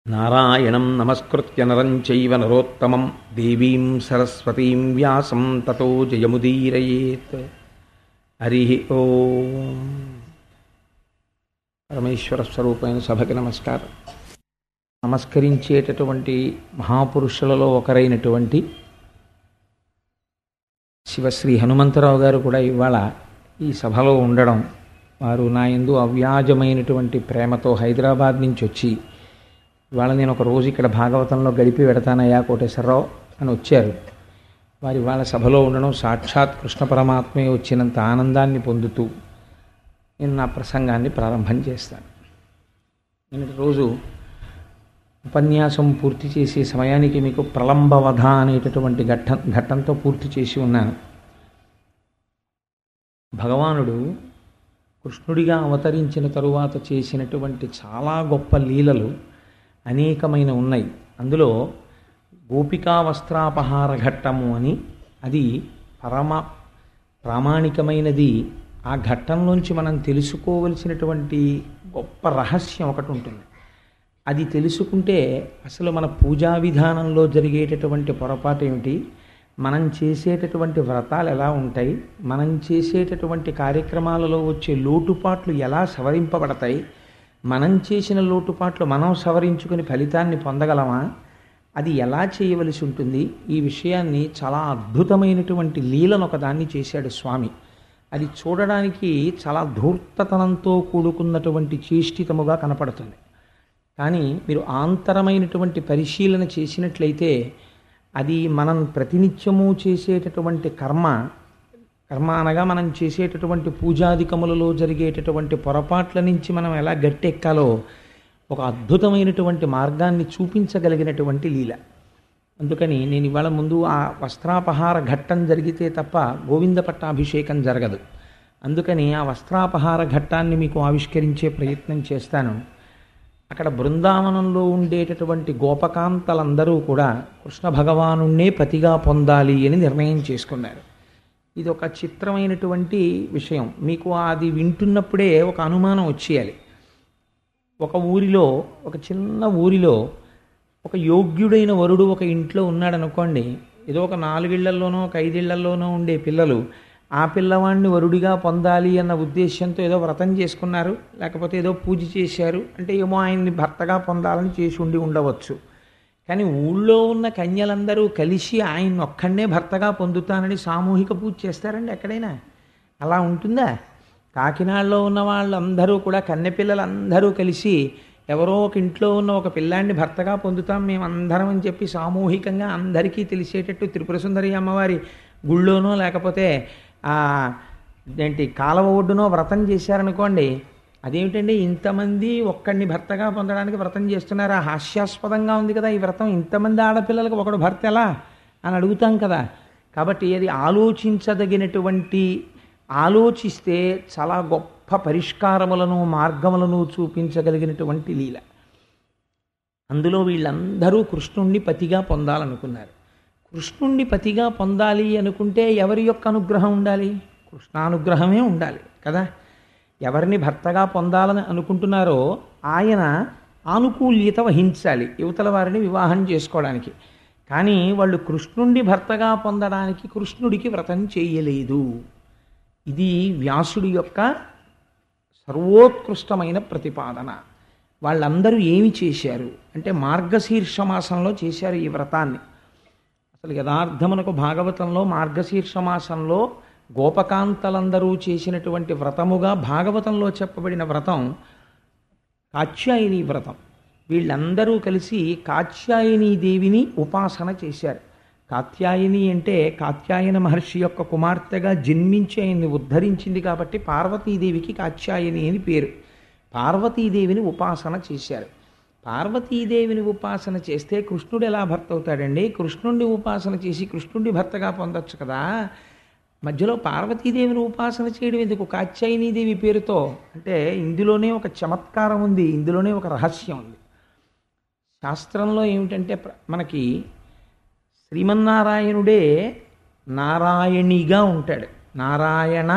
నారాయణం నమస్కృత్య నరం చైవ నరోత్తమం దేవీం సరస్వతీం వ్యాసం తతో జయముదీరయేత్ హరి ఓం పరమేశ్వర స్వరూపమైన సభకి నమస్కారం నమస్కరించేటటువంటి మహాపురుషులలో ఒకరైనటువంటి శివశ్రీ హనుమంతరావు గారు కూడా ఇవాళ ఈ సభలో ఉండడం వారు నా యందు అవ్యాజమైనటువంటి ప్రేమతో హైదరాబాద్ నుంచి వచ్చి ఇవాళ నేను ఒక రోజు ఇక్కడ భాగవతంలో గడిపి పెడతానయ్యా కోటేశ్వరరావు అని వచ్చారు వారి వాళ్ళ సభలో ఉండడం సాక్షాత్ కృష్ణ పరమాత్మే వచ్చినంత ఆనందాన్ని పొందుతూ నేను నా ప్రసంగాన్ని ప్రారంభం చేస్తాను నిన్నటి రోజు ఉపన్యాసం పూర్తి చేసే సమయానికి మీకు ప్రలంబవధ అనేటటువంటి ఘట్టం ఘట్టంతో పూర్తి చేసి ఉన్నాను భగవానుడు కృష్ణుడిగా అవతరించిన తరువాత చేసినటువంటి చాలా గొప్ప లీలలు అనేకమైన ఉన్నాయి అందులో గోపికా వస్త్రాపహార ఘట్టము అని అది పరమ ప్రామాణికమైనది ఆ ఘట్టంలోంచి మనం తెలుసుకోవలసినటువంటి గొప్ప రహస్యం ఒకటి ఉంటుంది అది తెలుసుకుంటే అసలు మన పూజా విధానంలో జరిగేటటువంటి పొరపాటు ఏమిటి మనం చేసేటటువంటి వ్రతాలు ఎలా ఉంటాయి మనం చేసేటటువంటి కార్యక్రమాలలో వచ్చే లోటుపాట్లు ఎలా సవరింపబడతాయి మనం చేసిన లోటుపాట్లు మనం సవరించుకుని ఫలితాన్ని పొందగలమా అది ఎలా చేయవలసి ఉంటుంది ఈ విషయాన్ని చాలా అద్భుతమైనటువంటి లీలను ఒకదాన్ని చేశాడు స్వామి అది చూడడానికి చాలా ధూర్తతనంతో కూడుకున్నటువంటి చేష్టితముగా కనపడుతుంది కానీ మీరు ఆంతరమైనటువంటి పరిశీలన చేసినట్లయితే అది మనం ప్రతినిత్యము చేసేటటువంటి కర్మ కర్మ అనగా మనం చేసేటటువంటి పూజాధికములలో జరిగేటటువంటి పొరపాట్ల నుంచి మనం ఎలా గట్టెక్కాలో ఒక అద్భుతమైనటువంటి మార్గాన్ని చూపించగలిగినటువంటి లీల అందుకని నేను ఇవాళ ముందు ఆ వస్త్రాపహార ఘట్టం జరిగితే తప్ప గోవింద పట్టాభిషేకం జరగదు అందుకని ఆ వస్త్రాపహార ఘట్టాన్ని మీకు ఆవిష్కరించే ప్రయత్నం చేస్తాను అక్కడ బృందావనంలో ఉండేటటువంటి గోపకాంతలందరూ కూడా కృష్ణ భగవానుణ్ణే పతిగా పొందాలి అని నిర్ణయం చేసుకున్నారు ఇది ఒక చిత్రమైనటువంటి విషయం మీకు అది వింటున్నప్పుడే ఒక అనుమానం వచ్చేయాలి ఒక ఊరిలో ఒక చిన్న ఊరిలో ఒక యోగ్యుడైన వరుడు ఒక ఇంట్లో ఉన్నాడు అనుకోండి ఏదో ఒక నాలుగిళ్లలోనో ఒక ఐదిళ్లలోనో ఉండే పిల్లలు ఆ పిల్లవాడిని వరుడిగా పొందాలి అన్న ఉద్దేశంతో ఏదో వ్రతం చేసుకున్నారు లేకపోతే ఏదో పూజ చేశారు అంటే ఏమో ఆయన్ని భర్తగా పొందాలని చేసి ఉండి ఉండవచ్చు కానీ ఊళ్ళో ఉన్న కన్యలందరూ కలిసి ఆయన ఒక్కడనే భర్తగా పొందుతానని సామూహిక పూజ చేస్తారండి ఎక్కడైనా అలా ఉంటుందా కాకినాడలో ఉన్న వాళ్ళందరూ కూడా కన్నెపిల్లలందరూ కలిసి ఎవరో ఒక ఇంట్లో ఉన్న ఒక పిల్లాన్ని భర్తగా పొందుతాం మేము అందరం అని చెప్పి సామూహికంగా అందరికీ తెలిసేటట్టు త్రిపుర సుందరి అమ్మవారి గుళ్ళోనో లేకపోతే ఏంటి కాలవ ఒడ్డునో వ్రతం చేశారనుకోండి అదేమిటండి ఇంతమంది ఒక్కడిని భర్తగా పొందడానికి వ్రతం చేస్తున్నారు ఆ హాస్యాస్పదంగా ఉంది కదా ఈ వ్రతం ఇంతమంది ఆడపిల్లలకు ఒకడు భర్త ఎలా అని అడుగుతాం కదా కాబట్టి అది ఆలోచించదగినటువంటి ఆలోచిస్తే చాలా గొప్ప పరిష్కారములను మార్గములను చూపించగలిగినటువంటి లీల అందులో వీళ్ళందరూ కృష్ణుణ్ణి పతిగా పొందాలనుకున్నారు కృష్ణుణ్ణి పతిగా పొందాలి అనుకుంటే ఎవరి యొక్క అనుగ్రహం ఉండాలి కృష్ణానుగ్రహమే ఉండాలి కదా ఎవరిని భర్తగా పొందాలని అనుకుంటున్నారో ఆయన ఆనుకూల్యత వహించాలి యువతల వారిని వివాహం చేసుకోవడానికి కానీ వాళ్ళు కృష్ణుణ్ణి భర్తగా పొందడానికి కృష్ణుడికి వ్రతం చేయలేదు ఇది వ్యాసుడి యొక్క సర్వోత్కృష్టమైన ప్రతిపాదన వాళ్ళందరూ ఏమి చేశారు అంటే మార్గశీర్ష మాసంలో చేశారు ఈ వ్రతాన్ని అసలు యథార్థమునకు భాగవతంలో మార్గశీర్ష మాసంలో గోపకాంతలందరూ చేసినటువంటి వ్రతముగా భాగవతంలో చెప్పబడిన వ్రతం కాత్యాయని వ్రతం వీళ్ళందరూ కలిసి కాత్యాయని దేవిని ఉపాసన చేశారు కాత్యాయని అంటే కాత్యాయన మహర్షి యొక్క కుమార్తెగా జన్మించి ఆయన్ని ఉద్ధరించింది కాబట్టి పార్వతీదేవికి కాత్యాయని అని పేరు పార్వతీదేవిని ఉపాసన చేశారు పార్వతీదేవిని ఉపాసన చేస్తే కృష్ణుడు ఎలా భర్త అవుతాడండి కృష్ణుడిని ఉపాసన చేసి కృష్ణుడిని భర్తగా పొందొచ్చు కదా మధ్యలో పార్వతీదేవిని ఉపాసన చేయడం ఎందుకు కాత్యాయనీదేవి పేరుతో అంటే ఇందులోనే ఒక చమత్కారం ఉంది ఇందులోనే ఒక రహస్యం ఉంది శాస్త్రంలో ఏమిటంటే మనకి శ్రీమన్నారాయణుడే నారాయణిగా ఉంటాడు నారాయణ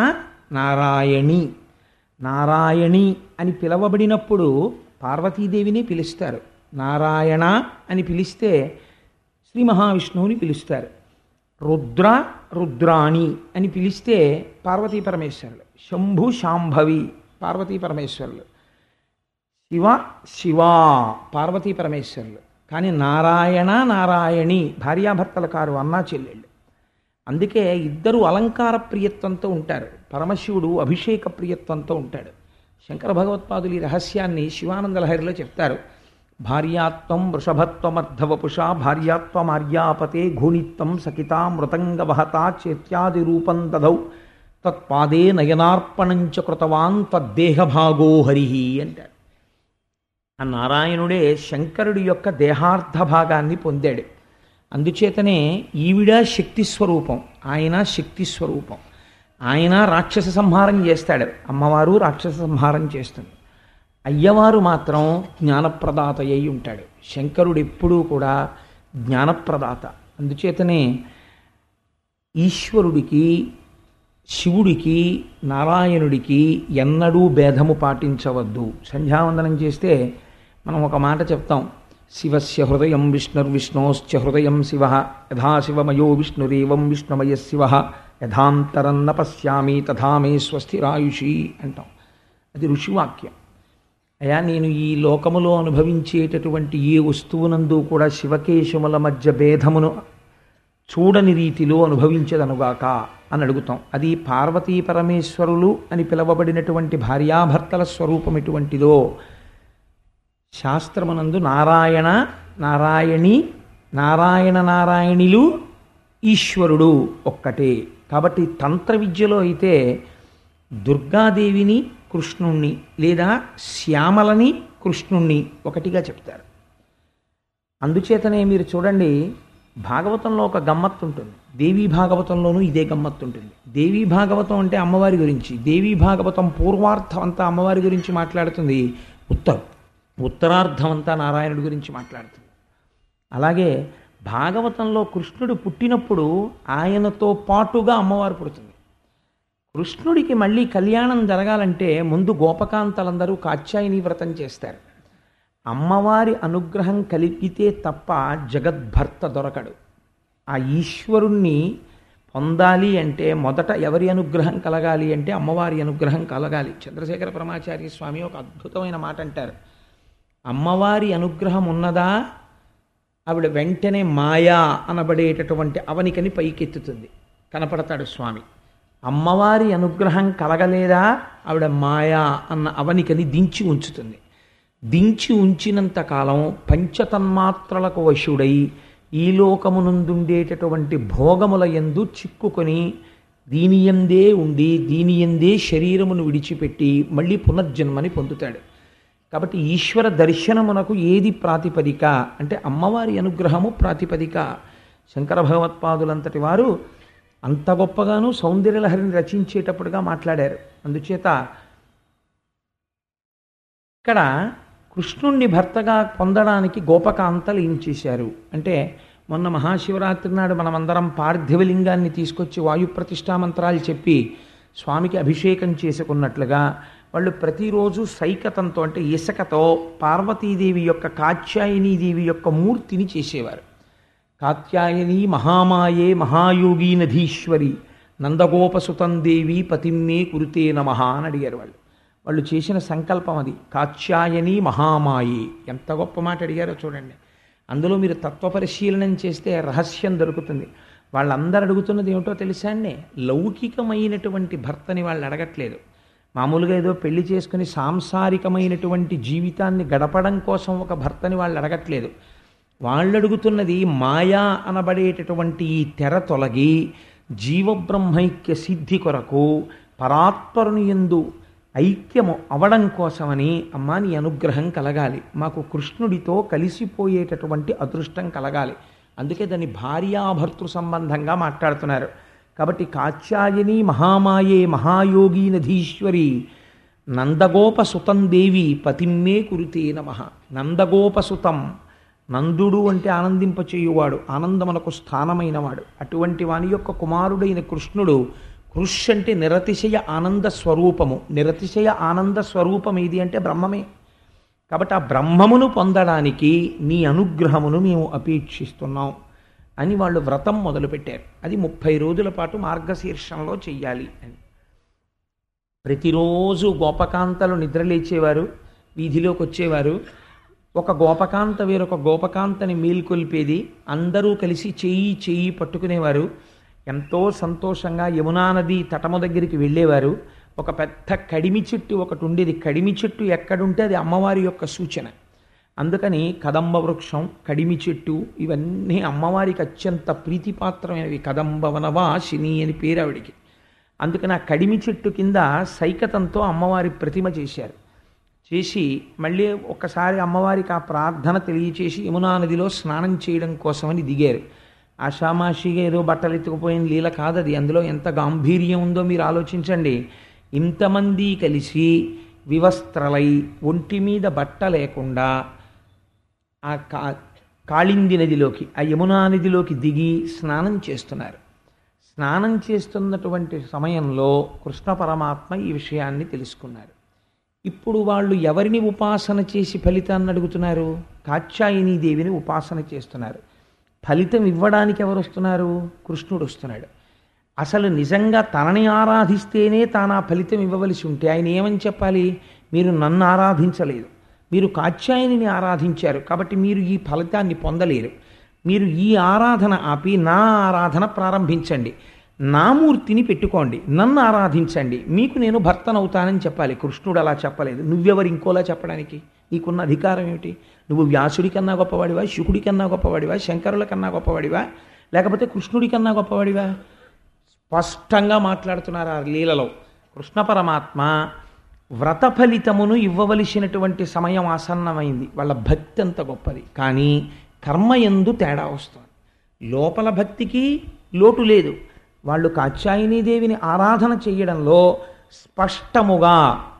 నారాయణి నారాయణి అని పిలవబడినప్పుడు పార్వతీదేవిని పిలుస్తారు నారాయణ అని పిలిస్తే శ్రీ మహావిష్ణువుని పిలుస్తారు రుద్ర రుద్రాణి అని పిలిస్తే పార్వతీ పరమేశ్వరులు శంభు శాంభవి పార్వతీ పరమేశ్వరులు శివ శివా పార్వతీ పరమేశ్వరులు కానీ నారాయణ నారాయణి భార్యాభర్తల కారు అన్నా చెల్లెళ్ళు అందుకే ఇద్దరు అలంకార ప్రియత్వంతో ఉంటారు పరమశివుడు అభిషేక ప్రియత్వంతో ఉంటాడు శంకర భగవత్పాదులు ఈ రహస్యాన్ని శివానంద లహరిలో చెప్తారు భార్యాత్వం వృషభత్వమర్ధవపుషా భార్యాత్వమార్యాపతే ఘూణిత్వం సకితా మృతంగవహతా చేత్యాది రూపం దదౌ తత్పాదే నయనార్పణంచ కృతవాన్ తద్దేహభాగో హరి అంటారు ఆ నారాయణుడే శంకరుడి యొక్క దేహార్థ భాగాన్ని పొందాడు అందుచేతనే ఈవిడ శక్తి స్వరూపం ఆయన శక్తి స్వరూపం ఆయన రాక్షస సంహారం చేస్తాడు అమ్మవారు రాక్షస సంహారం చేస్తుంది అయ్యవారు మాత్రం జ్ఞానప్రదాత అయి ఉంటాడు శంకరుడు ఎప్పుడూ కూడా జ్ఞానప్రదాత అందుచేతనే ఈశ్వరుడికి శివుడికి నారాయణుడికి ఎన్నడూ భేదము పాటించవద్దు సంధ్యావందనం చేస్తే మనం ఒక మాట చెప్తాం శివస్య హృదయం విష్ణుర్విష్ణోశ్చ హృదయం శివ యథా శివమయో విష్ణురేవం విష్ణుమయ శివ యథాంతరన్న పశ్యామి తథా మే స్వస్తిరాయుషి అంటాం అది ఋషివాక్యం అయా నేను ఈ లోకములో అనుభవించేటటువంటి ఏ వస్తువునందు కూడా శివకేశముల మధ్య భేదమును చూడని రీతిలో అనుభవించదనుగాక అని అడుగుతాం అది పార్వతీ పరమేశ్వరులు అని పిలవబడినటువంటి భార్యాభర్తల స్వరూపం ఎటువంటిదో శాస్త్రమునందు నారాయణ నారాయణి నారాయణ నారాయణిలు ఈశ్వరుడు ఒక్కటే కాబట్టి తంత్ర విద్యలో అయితే దుర్గాదేవిని కృష్ణుణ్ణి లేదా శ్యామలని కృష్ణుణ్ణి ఒకటిగా చెప్తారు అందుచేతనే మీరు చూడండి భాగవతంలో ఒక గమ్మత్తు ఉంటుంది దేవీ భాగవతంలోనూ ఇదే గమ్మత్తు ఉంటుంది దేవీ భాగవతం అంటే అమ్మవారి గురించి దేవీ భాగవతం పూర్వార్థం అంతా అమ్మవారి గురించి మాట్లాడుతుంది ఉత్తరం ఉత్తరార్థం అంతా నారాయణుడి గురించి మాట్లాడుతుంది అలాగే భాగవతంలో కృష్ణుడు పుట్టినప్పుడు ఆయనతో పాటుగా అమ్మవారు పుడుతుంది కృష్ణుడికి మళ్ళీ కళ్యాణం జరగాలంటే ముందు గోపకాంతలందరూ కాత్యాయని వ్రతం చేస్తారు అమ్మవారి అనుగ్రహం కలిగితే తప్ప జగద్భర్త దొరకడు ఆ ఈశ్వరుణ్ణి పొందాలి అంటే మొదట ఎవరి అనుగ్రహం కలగాలి అంటే అమ్మవారి అనుగ్రహం కలగాలి చంద్రశేఖర పరమాచార్య స్వామి ఒక అద్భుతమైన మాట అంటారు అమ్మవారి అనుగ్రహం ఉన్నదా ఆవిడ వెంటనే మాయా అనబడేటటువంటి అవనికని పైకెత్తుతుంది కనపడతాడు స్వామి అమ్మవారి అనుగ్రహం కలగలేదా ఆవిడ మాయా అన్న అవనికని దించి ఉంచుతుంది దించి ఉంచినంత కాలం పంచతన్మాత్రలకు వశుడై ఈ లోకమునందుండేటటువంటి భోగముల యందు చిక్కుకొని దీనియందే ఉండి దీనియందే శరీరమును విడిచిపెట్టి మళ్ళీ పునర్జన్మని పొందుతాడు కాబట్టి ఈశ్వర దర్శనమునకు ఏది ప్రాతిపదిక అంటే అమ్మవారి అనుగ్రహము ప్రాతిపదిక శంకర భగవత్పాదులంతటి వారు అంత గొప్పగాను సౌందర్యలహరిని రచించేటప్పుడుగా మాట్లాడారు అందుచేత ఇక్కడ కృష్ణుణ్ణి భర్తగా పొందడానికి గోపకాంతలు ఏం చేశారు అంటే మొన్న మహాశివరాత్రి నాడు మనమందరం పార్థివలింగాన్ని తీసుకొచ్చి వాయు ప్రతిష్టా మంత్రాలు చెప్పి స్వామికి అభిషేకం చేసుకున్నట్లుగా వాళ్ళు ప్రతిరోజు సైకతంతో అంటే ఇసుకతో పార్వతీదేవి యొక్క కాత్యాయనీదేవి యొక్క మూర్తిని చేసేవారు కాత్యాయని మహామాయే మహాయోగి నధీశ్వరి నందగోపసుతం దేవి పతిమ్మే కురుతే నమ అని అడిగారు వాళ్ళు వాళ్ళు చేసిన సంకల్పం అది కాత్యాయని మహామాయే ఎంత గొప్ప మాట అడిగారో చూడండి అందులో మీరు తత్వ పరిశీలనం చేస్తే రహస్యం దొరుకుతుంది వాళ్ళందరూ అడుగుతున్నది ఏమిటో తెలుసా అండి లౌకికమైనటువంటి భర్తని వాళ్ళు అడగట్లేదు మామూలుగా ఏదో పెళ్లి చేసుకుని సాంసారికమైనటువంటి జీవితాన్ని గడపడం కోసం ఒక భర్తని వాళ్ళు అడగట్లేదు వాళ్ళు అడుగుతున్నది మాయా అనబడేటటువంటి ఈ తెర తొలగి జీవబ్రహ్మైక్య సిద్ధి కొరకు పరాత్పరుని ఎందు ఐక్యము అవడం కోసమని అమ్మా నీ అనుగ్రహం కలగాలి మాకు కృష్ణుడితో కలిసిపోయేటటువంటి అదృష్టం కలగాలి అందుకే దాన్ని భార్యాభర్తృ సంబంధంగా మాట్లాడుతున్నారు కాబట్టి కాత్యాయని మహామాయే మహాయోగి నధీశ్వరి నందగోపసుతం దేవి పతిమ్మే కురితే నమ నందగోపసుతం నందుడు అంటే ఆనందింపచేయువాడు ఆనందమునకు స్థానమైనవాడు అటువంటి వాని యొక్క కుమారుడైన కృష్ణుడు కృష్ అంటే నిరతిశయ ఆనంద స్వరూపము నిరతిశయ ఆనంద స్వరూపం ఏది అంటే బ్రహ్మమే కాబట్టి ఆ బ్రహ్మమును పొందడానికి నీ అనుగ్రహమును మేము అపేక్షిస్తున్నాం అని వాళ్ళు వ్రతం మొదలుపెట్టారు అది ముప్పై రోజుల పాటు మార్గశీర్షంలో చెయ్యాలి అని ప్రతిరోజు గోపకాంతలు నిద్రలేచేవారు వీధిలోకి వచ్చేవారు ఒక గోపకాంత వేరొక గోపకాంతని మేల్కొల్పేది అందరూ కలిసి చెయ్యి చెయ్యి పట్టుకునేవారు ఎంతో సంతోషంగా యమునా నది తటము దగ్గరికి వెళ్ళేవారు ఒక పెద్ద కడిమి చెట్టు ఒకటి ఉండేది కడిమి చెట్టు ఎక్కడుంటే అది అమ్మవారి యొక్క సూచన అందుకని కదంబ వృక్షం కడిమి చెట్టు ఇవన్నీ అమ్మవారికి అత్యంత ప్రీతిపాత్రమైనవి కదంబ వనవాసిని అని పేరు ఆవిడికి అందుకని ఆ కడిమి చెట్టు కింద సైకతంతో అమ్మవారి ప్రతిమ చేశారు చేసి మళ్ళీ ఒక్కసారి అమ్మవారికి ఆ ప్రార్థన తెలియచేసి యమునా నదిలో స్నానం చేయడం కోసమని దిగారు ఆషామాషిగా ఏదో బట్టలు ఎత్తుకుపోయిన లీల కాదది అందులో ఎంత గాంభీర్యం ఉందో మీరు ఆలోచించండి ఇంతమంది కలిసి వివస్త్రలై ఒంటి మీద బట్ట లేకుండా ఆ కా కాళింది నదిలోకి ఆ యమునా నదిలోకి దిగి స్నానం చేస్తున్నారు స్నానం చేస్తున్నటువంటి సమయంలో కృష్ణ పరమాత్మ ఈ విషయాన్ని తెలుసుకున్నారు ఇప్పుడు వాళ్ళు ఎవరిని ఉపాసన చేసి ఫలితాన్ని అడుగుతున్నారు కాత్యాయని దేవిని ఉపాసన చేస్తున్నారు ఫలితం ఇవ్వడానికి ఎవరు వస్తున్నారు కృష్ణుడు వస్తున్నాడు అసలు నిజంగా తనని ఆరాధిస్తేనే తాను ఆ ఫలితం ఇవ్వవలసి ఉంటే ఆయన ఏమని చెప్పాలి మీరు నన్ను ఆరాధించలేదు మీరు కాత్యాయనిని ఆరాధించారు కాబట్టి మీరు ఈ ఫలితాన్ని పొందలేరు మీరు ఈ ఆరాధన ఆపి నా ఆరాధన ప్రారంభించండి నా మూర్తిని పెట్టుకోండి నన్ను ఆరాధించండి మీకు నేను భర్తనవుతానని చెప్పాలి కృష్ణుడు అలా చెప్పలేదు నువ్వెవరు ఇంకోలా చెప్పడానికి నీకున్న అధికారం ఏమిటి నువ్వు వ్యాసుడి కన్నా గొప్పవాడివా శుకుడి కన్నా గొప్పవాడివా శంకరుల కన్నా గొప్పవాడివా లేకపోతే కృష్ణుడి కన్నా గొప్పవాడివా స్పష్టంగా మాట్లాడుతున్నారు ఆ లీలలో కృష్ణ పరమాత్మ వ్రత ఫలితమును ఇవ్వవలసినటువంటి సమయం ఆసన్నమైంది వాళ్ళ భక్తి అంత గొప్పది కానీ కర్మ ఎందు తేడా వస్తుంది లోపల భక్తికి లోటు లేదు వాళ్ళు కాత్యాయనీదేవిని ఆరాధన చేయడంలో స్పష్టముగా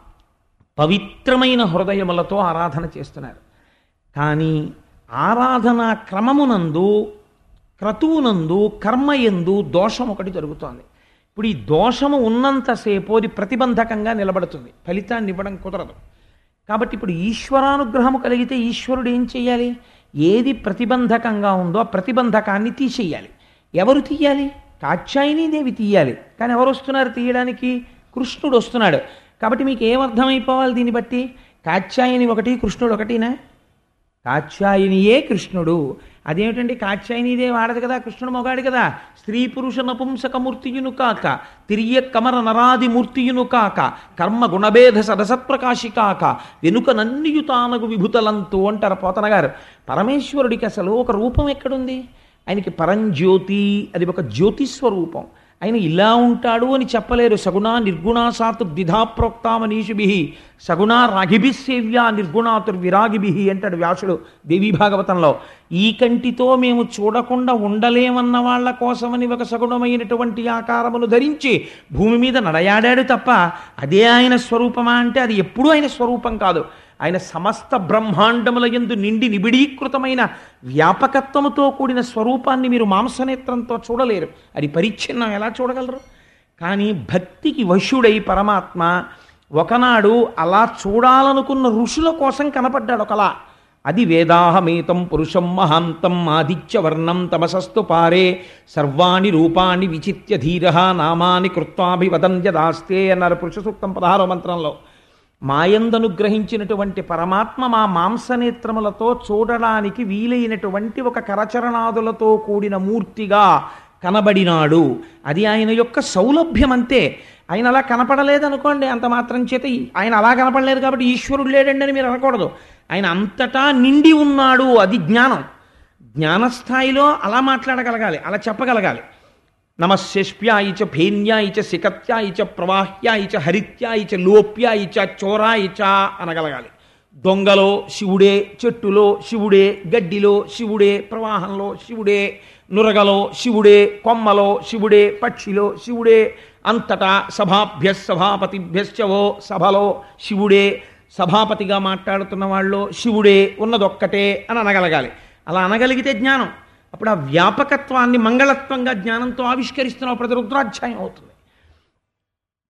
పవిత్రమైన హృదయములతో ఆరాధన చేస్తున్నారు కానీ ఆరాధన క్రమమునందు క్రతువునందు కర్మయందు దోషం ఒకటి జరుగుతోంది ఇప్పుడు ఈ దోషము ఉన్నంతసేపు అది ప్రతిబంధకంగా నిలబడుతుంది ఫలితాన్ని ఇవ్వడం కుదరదు కాబట్టి ఇప్పుడు ఈశ్వరానుగ్రహము కలిగితే ఈశ్వరుడు ఏం చేయాలి ఏది ప్రతిబంధకంగా ఉందో ఆ ప్రతిబంధకాన్ని తీసేయాలి ఎవరు తీయాలి కాత్యాయనీదేవి తీయాలి కానీ ఎవరు వస్తున్నారు తీయడానికి కృష్ణుడు వస్తున్నాడు కాబట్టి మీకు ఏమర్థమైపోవాలి దీన్ని బట్టి కాత్యాయని ఒకటి కృష్ణుడు ఒకటినా కాత్యాయనియే కృష్ణుడు అదేమిటండి కాత్యాయనిదే వాడదు కదా కృష్ణుడు మొగాడు కదా స్త్రీ పురుష నపుంసకమూర్తియును కాక తిరియ కమర నరాది మూర్తియును కాక కర్మ గుణభేద సదసత్ప్రకాశి కాక వెనుక నన్నియుతానగు విభుతలంతు అంటారు పోతన గారు పరమేశ్వరుడికి అసలు ఒక రూపం ఎక్కడుంది ఆయనకి పరంజ్యోతి అది ఒక జ్యోతి స్వరూపం ఆయన ఇలా ఉంటాడు అని చెప్పలేరు సగుణా నిర్గుణాసాతు ద్విధా ప్రోక్తామనీషుభి సగుణా రాగిభి సేవ్యా నిర్గుణాతుర్విరాగిభి అంటాడు వ్యాసుడు దేవీ భాగవతంలో ఈ కంటితో మేము చూడకుండా ఉండలేమన్న వాళ్ళ కోసమని ఒక సగుణమైనటువంటి ఆకారమును ధరించి భూమి మీద నడయాడాడు తప్ప అదే ఆయన స్వరూపమా అంటే అది ఎప్పుడూ ఆయన స్వరూపం కాదు ఆయన సమస్త బ్రహ్మాండముల యందు నిండి నిబిడీకృతమైన వ్యాపకత్వముతో కూడిన స్వరూపాన్ని మీరు మాంసనేత్రంతో చూడలేరు అది పరిచ్ఛిన్నం ఎలా చూడగలరు కానీ భక్తికి వశుడై పరమాత్మ ఒకనాడు అలా చూడాలనుకున్న ఋషుల కోసం కనపడ్డాడు ఒకలా అది వేదాహమేతం పురుషం మహాంతం ఆదిత్యవర్ణం తమసస్తు పారే సర్వాణి రూపాన్ని విచిత్య ధీర నామాని కృత్వాభివదంజదాస్తే అన్నారు పురుష సూక్తం పదహారో మంత్రంలో మాయందనుగ్రహించినటువంటి పరమాత్మ మా మాంసనేత్రములతో చూడడానికి వీలైనటువంటి ఒక కరచరణాదులతో కూడిన మూర్తిగా కనబడినాడు అది ఆయన యొక్క సౌలభ్యం అంతే ఆయన అలా కనపడలేదనుకోండి అంత మాత్రం చేత ఆయన అలా కనపడలేదు కాబట్టి ఈశ్వరుడు లేడండి అని మీరు అనకూడదు ఆయన అంతటా నిండి ఉన్నాడు అది జ్ఞానం జ్ఞానస్థాయిలో అలా మాట్లాడగలగాలి అలా చెప్పగలగాలి నమశిష్ప్యాయి చ ఫేన్యాయి చ సికత్యాయి చ ప్రవాహ్యాయి చ హరిత్యాయి చ లోప్యాయి చ చోరాయి చ అనగలగాలి దొంగలో శివుడే చెట్టులో శివుడే గడ్డిలో శివుడే ప్రవాహంలో శివుడే నురగలో శివుడే కొమ్మలో శివుడే పక్షిలో శివుడే అంతటా సభాభ్య సభాపతిభ్యశ్చవో సభలో శివుడే సభాపతిగా మాట్లాడుతున్న వాళ్ళు శివుడే ఉన్నదొక్కటే అని అనగలగాలి అలా అనగలిగితే జ్ఞానం అప్పుడు ఆ వ్యాపకత్వాన్ని మంగళత్వంగా జ్ఞానంతో ఆవిష్కరిస్తున్న ప్రతి రుద్రాధ్యాయం అవుతుంది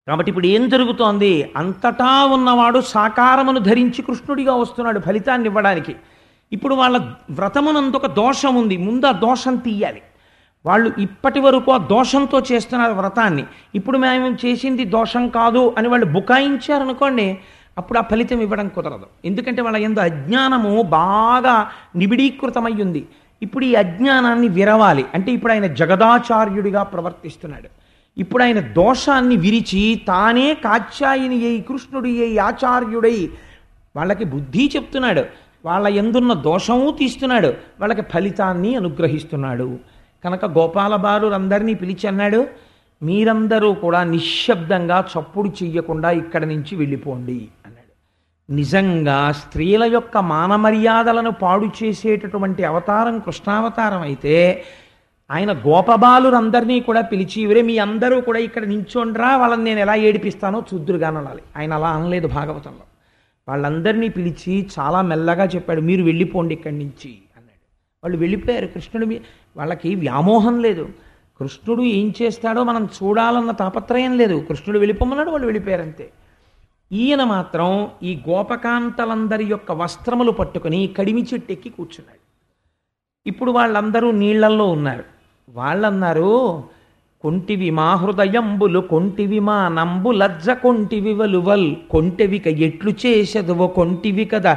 కాబట్టి ఇప్పుడు ఏం జరుగుతోంది అంతటా ఉన్నవాడు సాకారమును ధరించి కృష్ణుడిగా వస్తున్నాడు ఫలితాన్ని ఇవ్వడానికి ఇప్పుడు వాళ్ళ వ్రతమునందు ఒక దోషం ఉంది ముందు ఆ దోషం తీయాలి వాళ్ళు ఇప్పటి వరకు ఆ దోషంతో చేస్తున్నారు వ్రతాన్ని ఇప్పుడు మేము చేసింది దోషం కాదు అని వాళ్ళు బుకాయించారనుకోండి అప్పుడు ఆ ఫలితం ఇవ్వడం కుదరదు ఎందుకంటే వాళ్ళ ఎందు అజ్ఞానము బాగా నిబిడీకృతమై ఉంది ఇప్పుడు ఈ అజ్ఞానాన్ని విరవాలి అంటే ఇప్పుడు ఆయన జగదాచార్యుడిగా ప్రవర్తిస్తున్నాడు ఇప్పుడు ఆయన దోషాన్ని విరిచి తానే కాత్యాయిని అయి కృష్ణుడి అయి ఆచార్యుడై వాళ్ళకి బుద్ధి చెప్తున్నాడు వాళ్ళ ఎందున్న దోషము తీస్తున్నాడు వాళ్ళకి ఫలితాన్ని అనుగ్రహిస్తున్నాడు కనుక గోపాల బాలురందరినీ పిలిచి అన్నాడు మీరందరూ కూడా నిశ్శబ్దంగా చప్పుడు చెయ్యకుండా ఇక్కడి నుంచి వెళ్ళిపోండి అన్నాడు నిజంగా స్త్రీల యొక్క మానమర్యాదలను పాడు చేసేటటువంటి అవతారం కృష్ణావతారం అయితే ఆయన గోపబాలురందరినీ కూడా పిలిచి ఇవరే మీ అందరూ కూడా ఇక్కడ నించోండ్రా వాళ్ళని నేను ఎలా ఏడిపిస్తానో చూద్దురుగానలాలి ఆయన అలా అనలేదు భాగవతంలో వాళ్ళందరినీ పిలిచి చాలా మెల్లగా చెప్పాడు మీరు వెళ్ళిపోండి ఇక్కడి నుంచి అన్నాడు వాళ్ళు వెళ్ళిపోయారు కృష్ణుడు మీ- వాళ్ళకి వ్యామోహం లేదు కృష్ణుడు ఏం చేస్తాడో మనం చూడాలన్న తాపత్రయం లేదు కృష్ణుడు వెళ్ళిపోమన్నాడు వాళ్ళు వెళ్ళిపోయారు అంతే ఈయన మాత్రం ఈ గోపకాంతలందరి యొక్క వస్త్రములు పట్టుకుని కడిమి చెట్టు ఎక్కి కూర్చున్నాడు ఇప్పుడు వాళ్ళందరూ నీళ్లల్లో ఉన్నారు వాళ్ళన్నారు కొంటివి మా హృదయంబులు కొంటివి మా నంబు లజ్జ కొంటివి వలువల్ కొంటెవిక ఎట్లు చేసెదవో కొంటివి కదా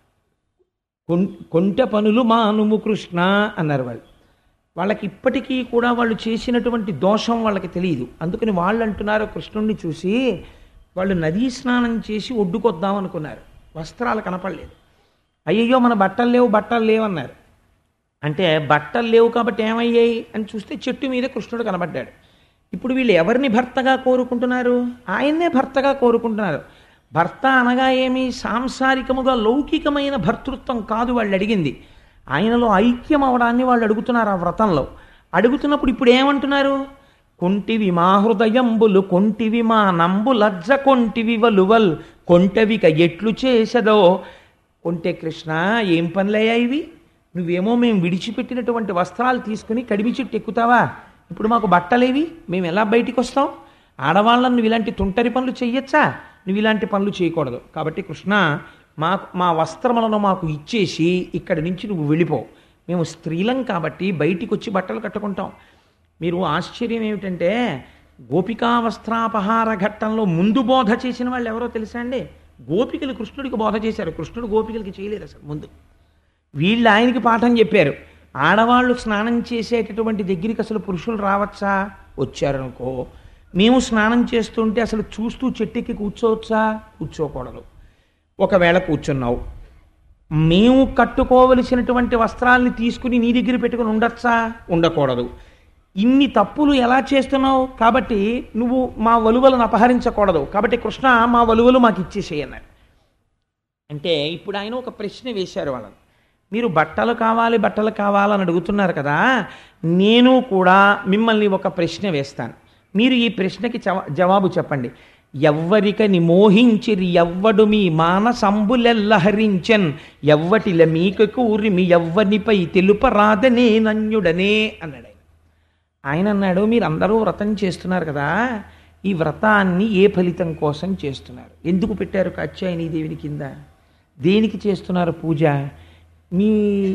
కొం- కొంటె పనులు మానుము కృష్ణ అన్నారు వాళ్ళు వాళ్ళకి ఇప్పటికీ కూడా వాళ్ళు చేసినటువంటి దోషం వాళ్ళకి తెలియదు అందుకని వాళ్ళు అంటున్నారు కృష్ణుణ్ణి చూసి వాళ్ళు నదీ స్నానం చేసి ఒడ్డుకొద్దాం అనుకున్నారు వస్త్రాలు కనపడలేదు అయ్యయ్యో మన బట్టలు లేవు బట్టలు లేవు అన్నారు అంటే బట్టలు లేవు కాబట్టి ఏమయ్యాయి అని చూస్తే చెట్టు మీద కృష్ణుడు కనబడ్డాడు ఇప్పుడు వీళ్ళు ఎవరిని భర్తగా కోరుకుంటున్నారు ఆయన్నే భర్తగా కోరుకుంటున్నారు భర్త అనగా ఏమి సాంసారికముగా లౌకికమైన భర్తృత్వం కాదు వాళ్ళు అడిగింది ఆయనలో ఐక్యం అవడాన్ని వాళ్ళు అడుగుతున్నారు ఆ వ్రతంలో అడుగుతున్నప్పుడు ఇప్పుడు ఏమంటున్నారు కొంటివి మా హృదయంబులు కొంటివి మా నంబు లజ్జ కొంటివి వలువల్ కొంటవిక ఎట్లు చేసదో కొంటే కృష్ణ ఏం పనులయ్యా ఇవి నువ్వేమో మేము విడిచిపెట్టినటువంటి వస్త్రాలు తీసుకుని కడిమి చెట్టు ఎక్కుతావా ఇప్పుడు మాకు బట్టలేవి మేము ఎలా బయటికి వస్తాం ఆడవాళ్ళని నువ్వు ఇలాంటి తుంటరి పనులు చెయ్యొచ్చా నువ్వు ఇలాంటి పనులు చేయకూడదు కాబట్టి కృష్ణ మా మా వస్త్రములను మాకు ఇచ్చేసి ఇక్కడి నుంచి నువ్వు వెళ్ళిపో మేము స్త్రీలం కాబట్టి బయటికి వచ్చి బట్టలు కట్టుకుంటాం మీరు ఆశ్చర్యం ఏమిటంటే గోపికా వస్త్రాపహార ఘట్టంలో ముందు బోధ చేసిన వాళ్ళు ఎవరో తెలుసా అండి గోపికలు కృష్ణుడికి బోధ చేశారు కృష్ణుడు గోపికలకి చేయలేదు అసలు ముందు వీళ్ళు ఆయనకి పాఠం చెప్పారు ఆడవాళ్ళు స్నానం చేసేటటువంటి దగ్గరికి అసలు పురుషులు రావచ్చా వచ్చారనుకో మేము స్నానం చేస్తుంటే అసలు చూస్తూ చెట్టెక్కి కూర్చోవచ్చా కూర్చోకూడదు ఒకవేళ కూర్చున్నావు మేము కట్టుకోవలసినటువంటి వస్త్రాల్ని తీసుకుని నీ దగ్గర పెట్టుకుని ఉండొచ్చా ఉండకూడదు ఇన్ని తప్పులు ఎలా చేస్తున్నావు కాబట్టి నువ్వు మా వలువలను అపహరించకూడదు కాబట్టి కృష్ణ మా వలువలు మాకు ఇచ్చేసేయి అన్నాడు అంటే ఇప్పుడు ఆయన ఒక ప్రశ్న వేశారు వాళ్ళని మీరు బట్టలు కావాలి బట్టలు కావాలని అడుగుతున్నారు కదా నేను కూడా మిమ్మల్ని ఒక ప్రశ్న వేస్తాను మీరు ఈ ప్రశ్నకి జవా- జవాబు చెప్పండి ఎవ్వరికని మోహించిరి ఎవ్వడు మీ మానసంబులెల్ల హరించన్ ఎవ్వటిల మీకు కూరి మీ ఎవ్వనిపై తెలుపరాదనే నన్యుడనే అన్నాడు ఆయన ఆయన అన్నాడు మీరు అందరూ వ్రతం చేస్తున్నారు కదా ఈ వ్రతాన్ని ఏ ఫలితం కోసం చేస్తున్నారు ఎందుకు పెట్టారు కాత్యాయని దేవిని కింద దేనికి చేస్తున్నారు పూజ మీ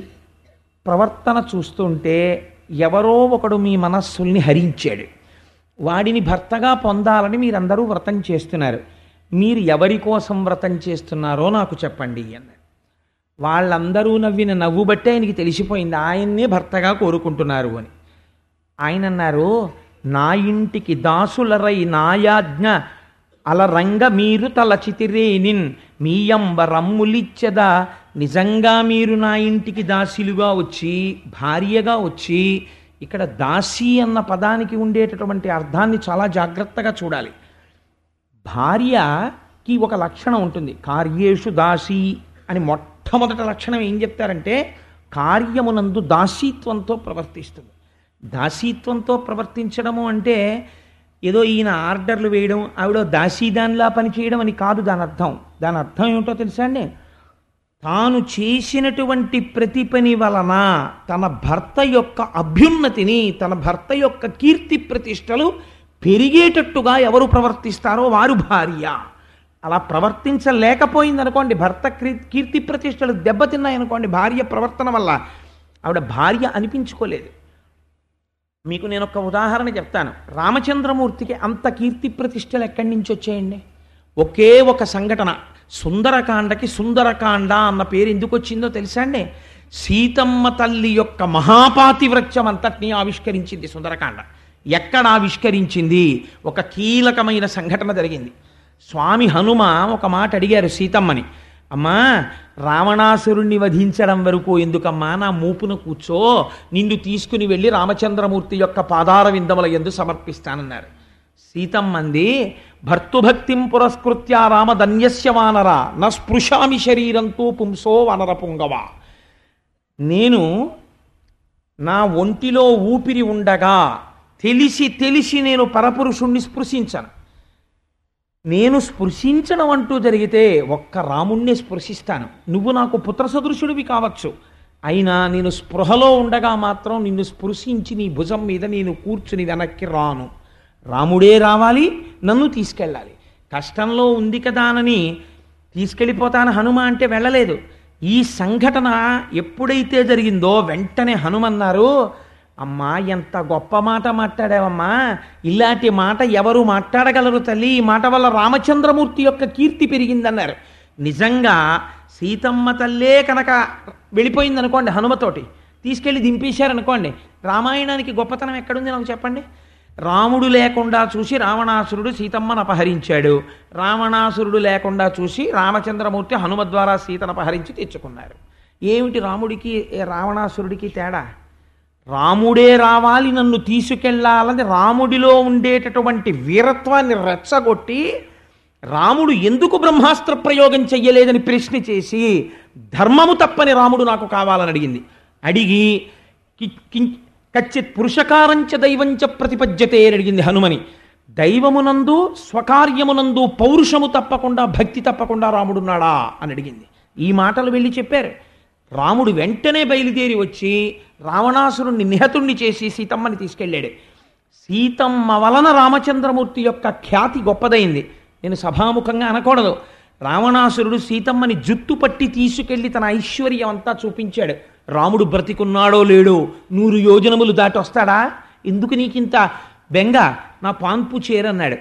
ప్రవర్తన చూస్తుంటే ఎవరో ఒకడు మీ మనస్సుల్ని హరించాడు వాడిని భర్తగా పొందాలని మీరందరూ వ్రతం చేస్తున్నారు మీరు ఎవరి కోసం వ్రతం చేస్తున్నారో నాకు చెప్పండి అన్నాడు వాళ్ళందరూ నవ్విన నవ్వు బట్టే ఆయనకి తెలిసిపోయింది ఆయన్నే భర్తగా కోరుకుంటున్నారు అని ఆయన అన్నారు నా ఇంటికి దాసులరై నాయాజ్ఞ అలరంగ మీరు తలచితిరేనిన్ మీయంబ రమ్ములిచ్చదా నిజంగా మీరు నా ఇంటికి దాసిలుగా వచ్చి భార్యగా వచ్చి ఇక్కడ దాసి అన్న పదానికి ఉండేటటువంటి అర్థాన్ని చాలా జాగ్రత్తగా చూడాలి భార్యకి ఒక లక్షణం ఉంటుంది కార్యేషు దాసి అని మొట్టమొదటి లక్షణం ఏం చెప్తారంటే కార్యమునందు దాసీత్వంతో ప్రవర్తిస్తుంది దాసీత్వంతో ప్రవర్తించడము అంటే ఏదో ఈయన ఆర్డర్లు వేయడం ఆవిడ దాసీదానిలా పనిచేయడం అని కాదు దాని అర్థం దాని అర్థం ఏమిటో తెలుసా అండి తాను చేసినటువంటి ప్రతి పని వలన తన భర్త యొక్క అభ్యున్నతిని తన భర్త యొక్క కీర్తి ప్రతిష్టలు పెరిగేటట్టుగా ఎవరు ప్రవర్తిస్తారో వారు భార్య అలా ప్రవర్తించలేకపోయిందనుకోండి భర్త కీ- కీర్తి ప్రతిష్టలు దెబ్బతిన్నాయనుకోండి భార్య ప్రవర్తన వల్ల ఆవిడ భార్య అనిపించుకోలేదు మీకు నేను ఒక ఉదాహరణ చెప్తాను రామచంద్రమూర్తికి అంత కీర్తి ప్రతిష్టలు ఎక్కడి నుంచి వచ్చాయండి ఒకే ఒక సంఘటన సుందరకాండకి సుందరకాండ అన్న పేరు ఎందుకు వచ్చిందో తెలుసా అండి సీతమ్మ తల్లి యొక్క మహాపాతివ్రత్యం అంతటినీ ఆవిష్కరించింది సుందరకాండ ఎక్కడ ఆవిష్కరించింది ఒక కీలకమైన సంఘటన జరిగింది స్వామి హనుమ ఒక మాట అడిగారు సీతమ్మని అమ్మా రావణాసురుణ్ణి వధించడం వరకు ఎందుకమ్మా నా మూపున కూర్చో నిన్ను తీసుకుని వెళ్ళి రామచంద్రమూర్తి యొక్క పాదార విందముల ఎందు సమర్పిస్తానన్నారు సీతమ్మంది భర్తుభక్తిం పురస్కృత్య రామధన్యస్య వానర న స్పృశామి శరీరంతో పుంసో వనర పుంగవ నేను నా ఒంటిలో ఊపిరి ఉండగా తెలిసి తెలిసి నేను పరపురుషుణ్ణి స్పృశించను నేను స్పృశించడం అంటూ జరిగితే ఒక్క రాముణ్ణి స్పృశిస్తాను నువ్వు నాకు పుత్ర సదృశుడివి కావచ్చు అయినా నేను స్పృహలో ఉండగా మాత్రం నిన్ను స్పృశించి నీ భుజం మీద నేను కూర్చుని వెనక్కి రాను రాముడే రావాలి నన్ను తీసుకెళ్ళాలి కష్టంలో ఉంది కదా అని తీసుకెళ్ళిపోతాను హనుమ అంటే వెళ్ళలేదు ఈ సంఘటన ఎప్పుడైతే జరిగిందో వెంటనే హనుమన్నారు అమ్మా ఎంత గొప్ప మాట మాట్లాడావమ్మా ఇలాంటి మాట ఎవరు మాట్లాడగలరు తల్లి ఈ మాట వల్ల రామచంద్రమూర్తి యొక్క కీర్తి పెరిగిందన్నారు నిజంగా సీతమ్మ తల్లే కనుక వెళ్ళిపోయిందనుకోండి హనుమతోటి తీసుకెళ్ళి దింపేశారనుకోండి రామాయణానికి గొప్పతనం ఎక్కడుంది నాకు చెప్పండి రాముడు లేకుండా చూసి రావణాసురుడు సీతమ్మను అపహరించాడు రావణాసురుడు లేకుండా చూసి రామచంద్రమూర్తి హనుమ ద్వారా సీతను అపహరించి తెచ్చుకున్నారు ఏమిటి రాముడికి ఏ రావణాసురుడికి తేడా రాముడే రావాలి నన్ను తీసుకెళ్ళాలని రాముడిలో ఉండేటటువంటి వీరత్వాన్ని రెచ్చగొట్టి రాముడు ఎందుకు బ్రహ్మాస్త్ర ప్రయోగం చెయ్యలేదని ప్రశ్న చేసి ధర్మము తప్పని రాముడు నాకు కావాలని అడిగింది అడిగి కి- కిం- కచ్చిత్ పురుషకారంచ దైవంచ ప్రతిపద్యతే అని అడిగింది హనుమని దైవమునందు స్వకార్యమునందు పౌరుషము తప్పకుండా భక్తి తప్పకుండా రాముడున్నాడా అని అడిగింది ఈ మాటలు వెళ్ళి చెప్పారు రాముడు వెంటనే బయలుదేరి వచ్చి రావణాసురుణ్ణి నిహతుణ్ణి చేసి సీతమ్మని తీసుకెళ్ళాడు సీతమ్మ వలన రామచంద్రమూర్తి యొక్క ఖ్యాతి గొప్పదైంది నేను సభాముఖంగా అనకూడదు రావణాసురుడు సీతమ్మని జుత్తు పట్టి తీసుకెళ్లి తన ఐశ్వర్యం అంతా చూపించాడు రాముడు బ్రతికున్నాడో లేడో నూరు యోజనములు దాటి వస్తాడా ఎందుకు నీకింత బెంగ నా పాన్పు చేరన్నాడు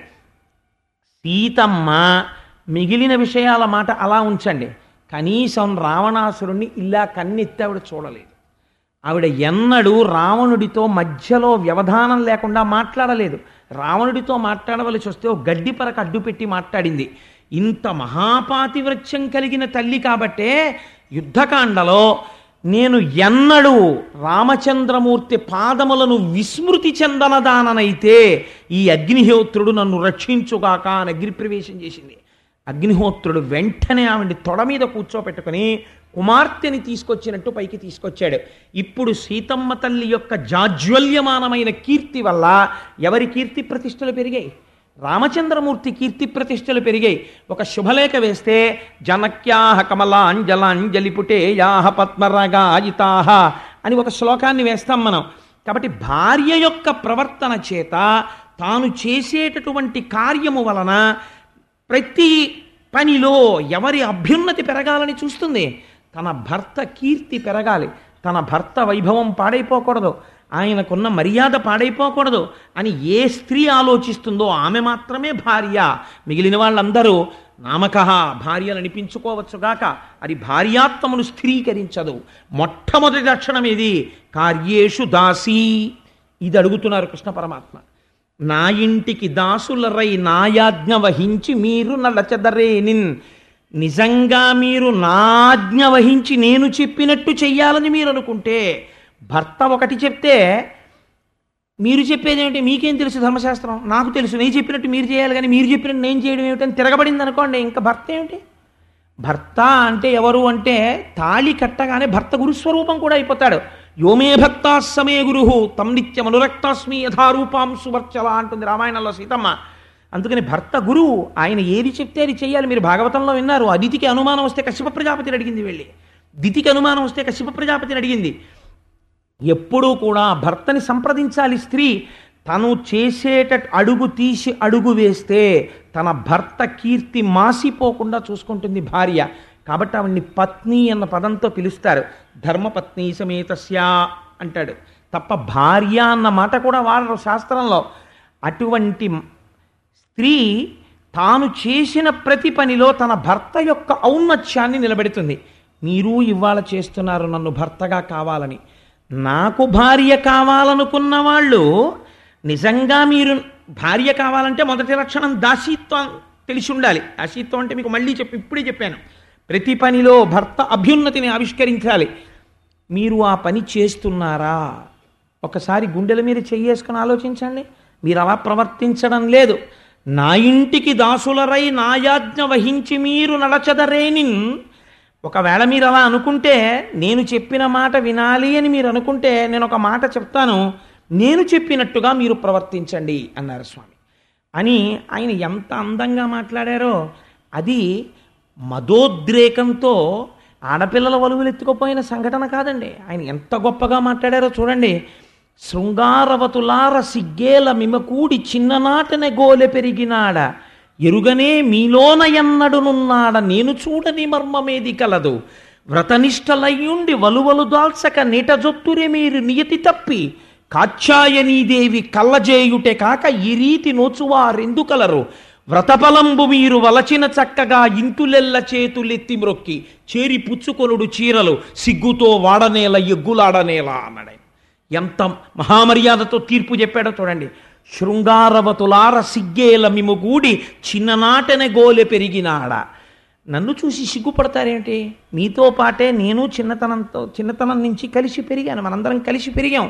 సీతమ్మ మిగిలిన విషయాల మాట అలా ఉంచండి కనీసం రావణాసురుణ్ణి ఇలా కన్నెత్తి ఆవిడ చూడలేదు ఆవిడ ఎన్నడూ రావణుడితో మధ్యలో వ్యవధానం లేకుండా మాట్లాడలేదు రావణుడితో మాట్లాడవలసి వస్తే ఓ గడ్డి పరక అడ్డుపెట్టి మాట్లాడింది ఇంత మహాపాతివ్రత్యం కలిగిన తల్లి కాబట్టే యుద్ధకాండలో నేను ఎన్నడూ రామచంద్రమూర్తి పాదములను విస్మృతి చెందనదాననైతే ఈ అగ్నిహోత్రుడు నన్ను రక్షించుగాక అని అగ్నిప్రవేశం చేసింది అగ్నిహోత్రుడు వెంటనే ఆవిడ తొడ మీద కూర్చోపెట్టుకుని కుమార్తెని తీసుకొచ్చినట్టు పైకి తీసుకొచ్చాడు ఇప్పుడు సీతమ్మ తల్లి యొక్క జాజ్వల్యమానమైన కీర్తి వల్ల ఎవరి కీర్తి ప్రతిష్టలు పెరిగాయి రామచంద్రమూర్తి కీర్తి ప్రతిష్టలు పెరిగాయి ఒక శుభలేఖ వేస్తే జనక్యాహ కమలాంజలాంజలిపుటే యాహ పద్మరగాజితాహ అని ఒక శ్లోకాన్ని వేస్తాం మనం కాబట్టి భార్య యొక్క ప్రవర్తన చేత తాను చేసేటటువంటి కార్యము వలన ప్రతి పనిలో ఎవరి అభ్యున్నతి పెరగాలని చూస్తుంది తన భర్త కీర్తి పెరగాలి తన భర్త వైభవం పాడైపోకూడదు ఆయనకున్న మర్యాద పాడైపోకూడదు అని ఏ స్త్రీ ఆలోచిస్తుందో ఆమె మాత్రమే భార్య మిగిలిన వాళ్ళందరూ నామక భార్యలు అనిపించుకోవచ్చుగాక అది భార్యాత్మను స్థిరీకరించదు మొట్టమొదటి లక్షణం ఇది కార్యేషు దాసీ ఇది అడుగుతున్నారు కృష్ణ పరమాత్మ నా ఇంటికి దాసులరై నాయాజ్ఞ వహించి మీరు నలచెదరేనిన్ నిజంగా మీరు నాజ్ఞ వహించి నేను చెప్పినట్టు చెయ్యాలని మీరు అనుకుంటే భర్త ఒకటి చెప్తే మీరు చెప్పేది ఏమిటి మీకేం తెలుసు ధర్మశాస్త్రం నాకు తెలుసు నేను చెప్పినట్టు మీరు చేయాలి కానీ మీరు చెప్పినట్టు నేను చేయడం ఏమిటని తిరగబడింది అనుకోండి ఇంకా భర్త ఏమిటి భర్త అంటే ఎవరు అంటే తాళి కట్టగానే భర్త గురుస్వరూపం కూడా అయిపోతాడు యోమే భక్తా సమే గురు తం నిత్యం అనురక్తాస్మి యథారూపాం సువర్చల అంటుంది రామాయణంలో సీతమ్మ అందుకని భర్త గురువు ఆయన ఏది చెప్తే అది చెయ్యాలి మీరు భాగవతంలో విన్నారు అదితికి అనుమానం వస్తే కశ్యప ప్రజాపతిని అడిగింది వెళ్ళి దితికి అనుమానం వస్తే కశ్యప ప్రజాపతిని అడిగింది ఎప్పుడూ కూడా భర్తని సంప్రదించాలి స్త్రీ తను చేసేట అడుగు తీసి అడుగు వేస్తే తన భర్త కీర్తి మాసిపోకుండా చూసుకుంటుంది భార్య కాబట్టి ఆవిడ్ని పత్ని అన్న పదంతో పిలుస్తారు ధర్మపత్ని సమేతస్య అంటాడు తప్ప భార్య అన్న మాట కూడా వాడరు శాస్త్రంలో అటువంటి స్త్రీ తాను చేసిన ప్రతి పనిలో తన భర్త యొక్క ఔన్నత్యాన్ని నిలబెడుతుంది మీరు ఇవాళ చేస్తున్నారు నన్ను భర్తగా కావాలని నాకు భార్య కావాలనుకున్న వాళ్ళు నిజంగా మీరు భార్య కావాలంటే మొదటి లక్షణం దాసీత్వం తెలిసి ఉండాలి దాసీత్వం అంటే మీకు మళ్ళీ చెప్పి ఇప్పుడే చెప్పాను ప్రతి పనిలో భర్త అభ్యున్నతిని ఆవిష్కరించాలి మీరు ఆ పని చేస్తున్నారా ఒకసారి గుండెల మీద చెయ్యేసుకుని ఆలోచించండి మీరు అలా ప్రవర్తించడం లేదు నా ఇంటికి దాసులరై నా యాజ్ఞ వహించి మీరు నడచదరేనిన్ ఒకవేళ మీరు అలా అనుకుంటే నేను చెప్పిన మాట వినాలి అని మీరు అనుకుంటే నేను ఒక మాట చెప్తాను నేను చెప్పినట్టుగా మీరు ప్రవర్తించండి అన్నారు స్వామి అని ఆయన ఎంత అందంగా మాట్లాడారో అది మదోద్రేకంతో ఆడపిల్లల వలువలు ఎత్తుకుపోయిన సంఘటన కాదండి ఆయన ఎంత గొప్పగా మాట్లాడారో చూడండి శృంగారవతులార సిగ్గేల మిమకూడి చిన్ననాటనే గోలె పెరిగినాడ ఎరుగనే మీలోన ఎన్నడునున్నాడ నేను చూడని మర్మమేది కలదు వ్రతనిష్టలయ్యుండి వలువలు దాల్చక నిటజొత్తురే మీరు నియతి తప్పి కాచ్యాయనీదేవి కళ్ళజేయుటే కాక ఈ రీతి నోచువారెందుకలరు వ్రతఫలంబు మీరు వలచిన చక్కగా ఇంతులెల్ల చేతులెత్తి మ్రొక్కి చేరి పుచ్చుకొనుడు చీరలు సిగ్గుతో వాడనేల ఎగ్గులాడనేల అన్నాడు ఆయన. ఎంత మహామర్యాదతో తీర్పు చెప్పాడో చూడండి శృంగారవతులార సిగ్గేల మిముగూడి చిన్ననాటనే గోలె పెరిగినాడ నన్ను చూసి సిగ్గుపడతారేంటి మీతో పాటే నేను చిన్నతనంతో చిన్నతనం నుంచి కలిసి పెరిగాను మనందరం కలిసి పెరిగాం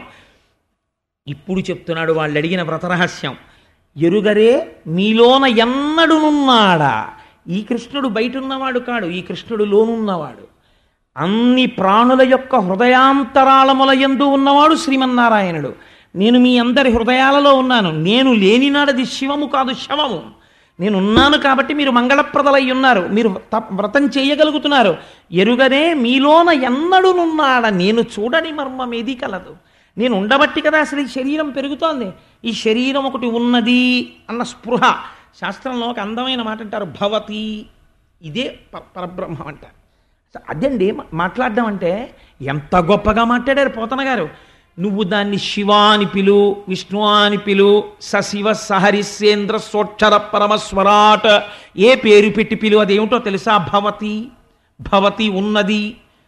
ఇప్పుడు చెప్తున్నాడు వాళ్ళు అడిగిన వ్రతరహస్యం ఎరుగరే మీలోన ఎన్నడునున్నాడా ఈ కృష్ణుడు బయట ఉన్నవాడు కాడు ఈ కృష్ణుడు లోనున్నవాడు అన్ని ప్రాణుల యొక్క హృదయాంతరాళముల యందు ఉన్నవాడు శ్రీమన్నారాయణుడు నేను మీ అందరి హృదయాలలో ఉన్నాను నేను లేనినాడది శివము కాదు శవము నేను ఉన్నాను కాబట్టి మీరు మంగళప్రదలై ఉన్నారు మీరు త- వ్రతం చేయగలుగుతున్నారు ఎరుగనే మీలోన ఎన్నడునున్నాడ నేను చూడని మర్మం ఏది కలదు నేను ఉండబట్టి కదా అసలు ఈ శరీరం పెరుగుతోంది ఈ శరీరం ఒకటి ఉన్నది అన్న స్పృహ శాస్త్రంలో ఒక అందమైన మాట అంటారు భవతి ఇదే ప- పరబ్రహ్మం అంటారు అదండి మా- మాట్లాడడం అంటే ఎంత గొప్పగా మాట్లాడారు పోతన గారు నువ్వు దాన్ని శివ అని పిలు విష్ణు అని పిలు సశివ సహరిసేంద్ర సోక్షర పరమస్వరాట్ ఏ పేరు పెట్టి పిలు అదేమిటో తెలుసా భవతి భవతి ఉన్నది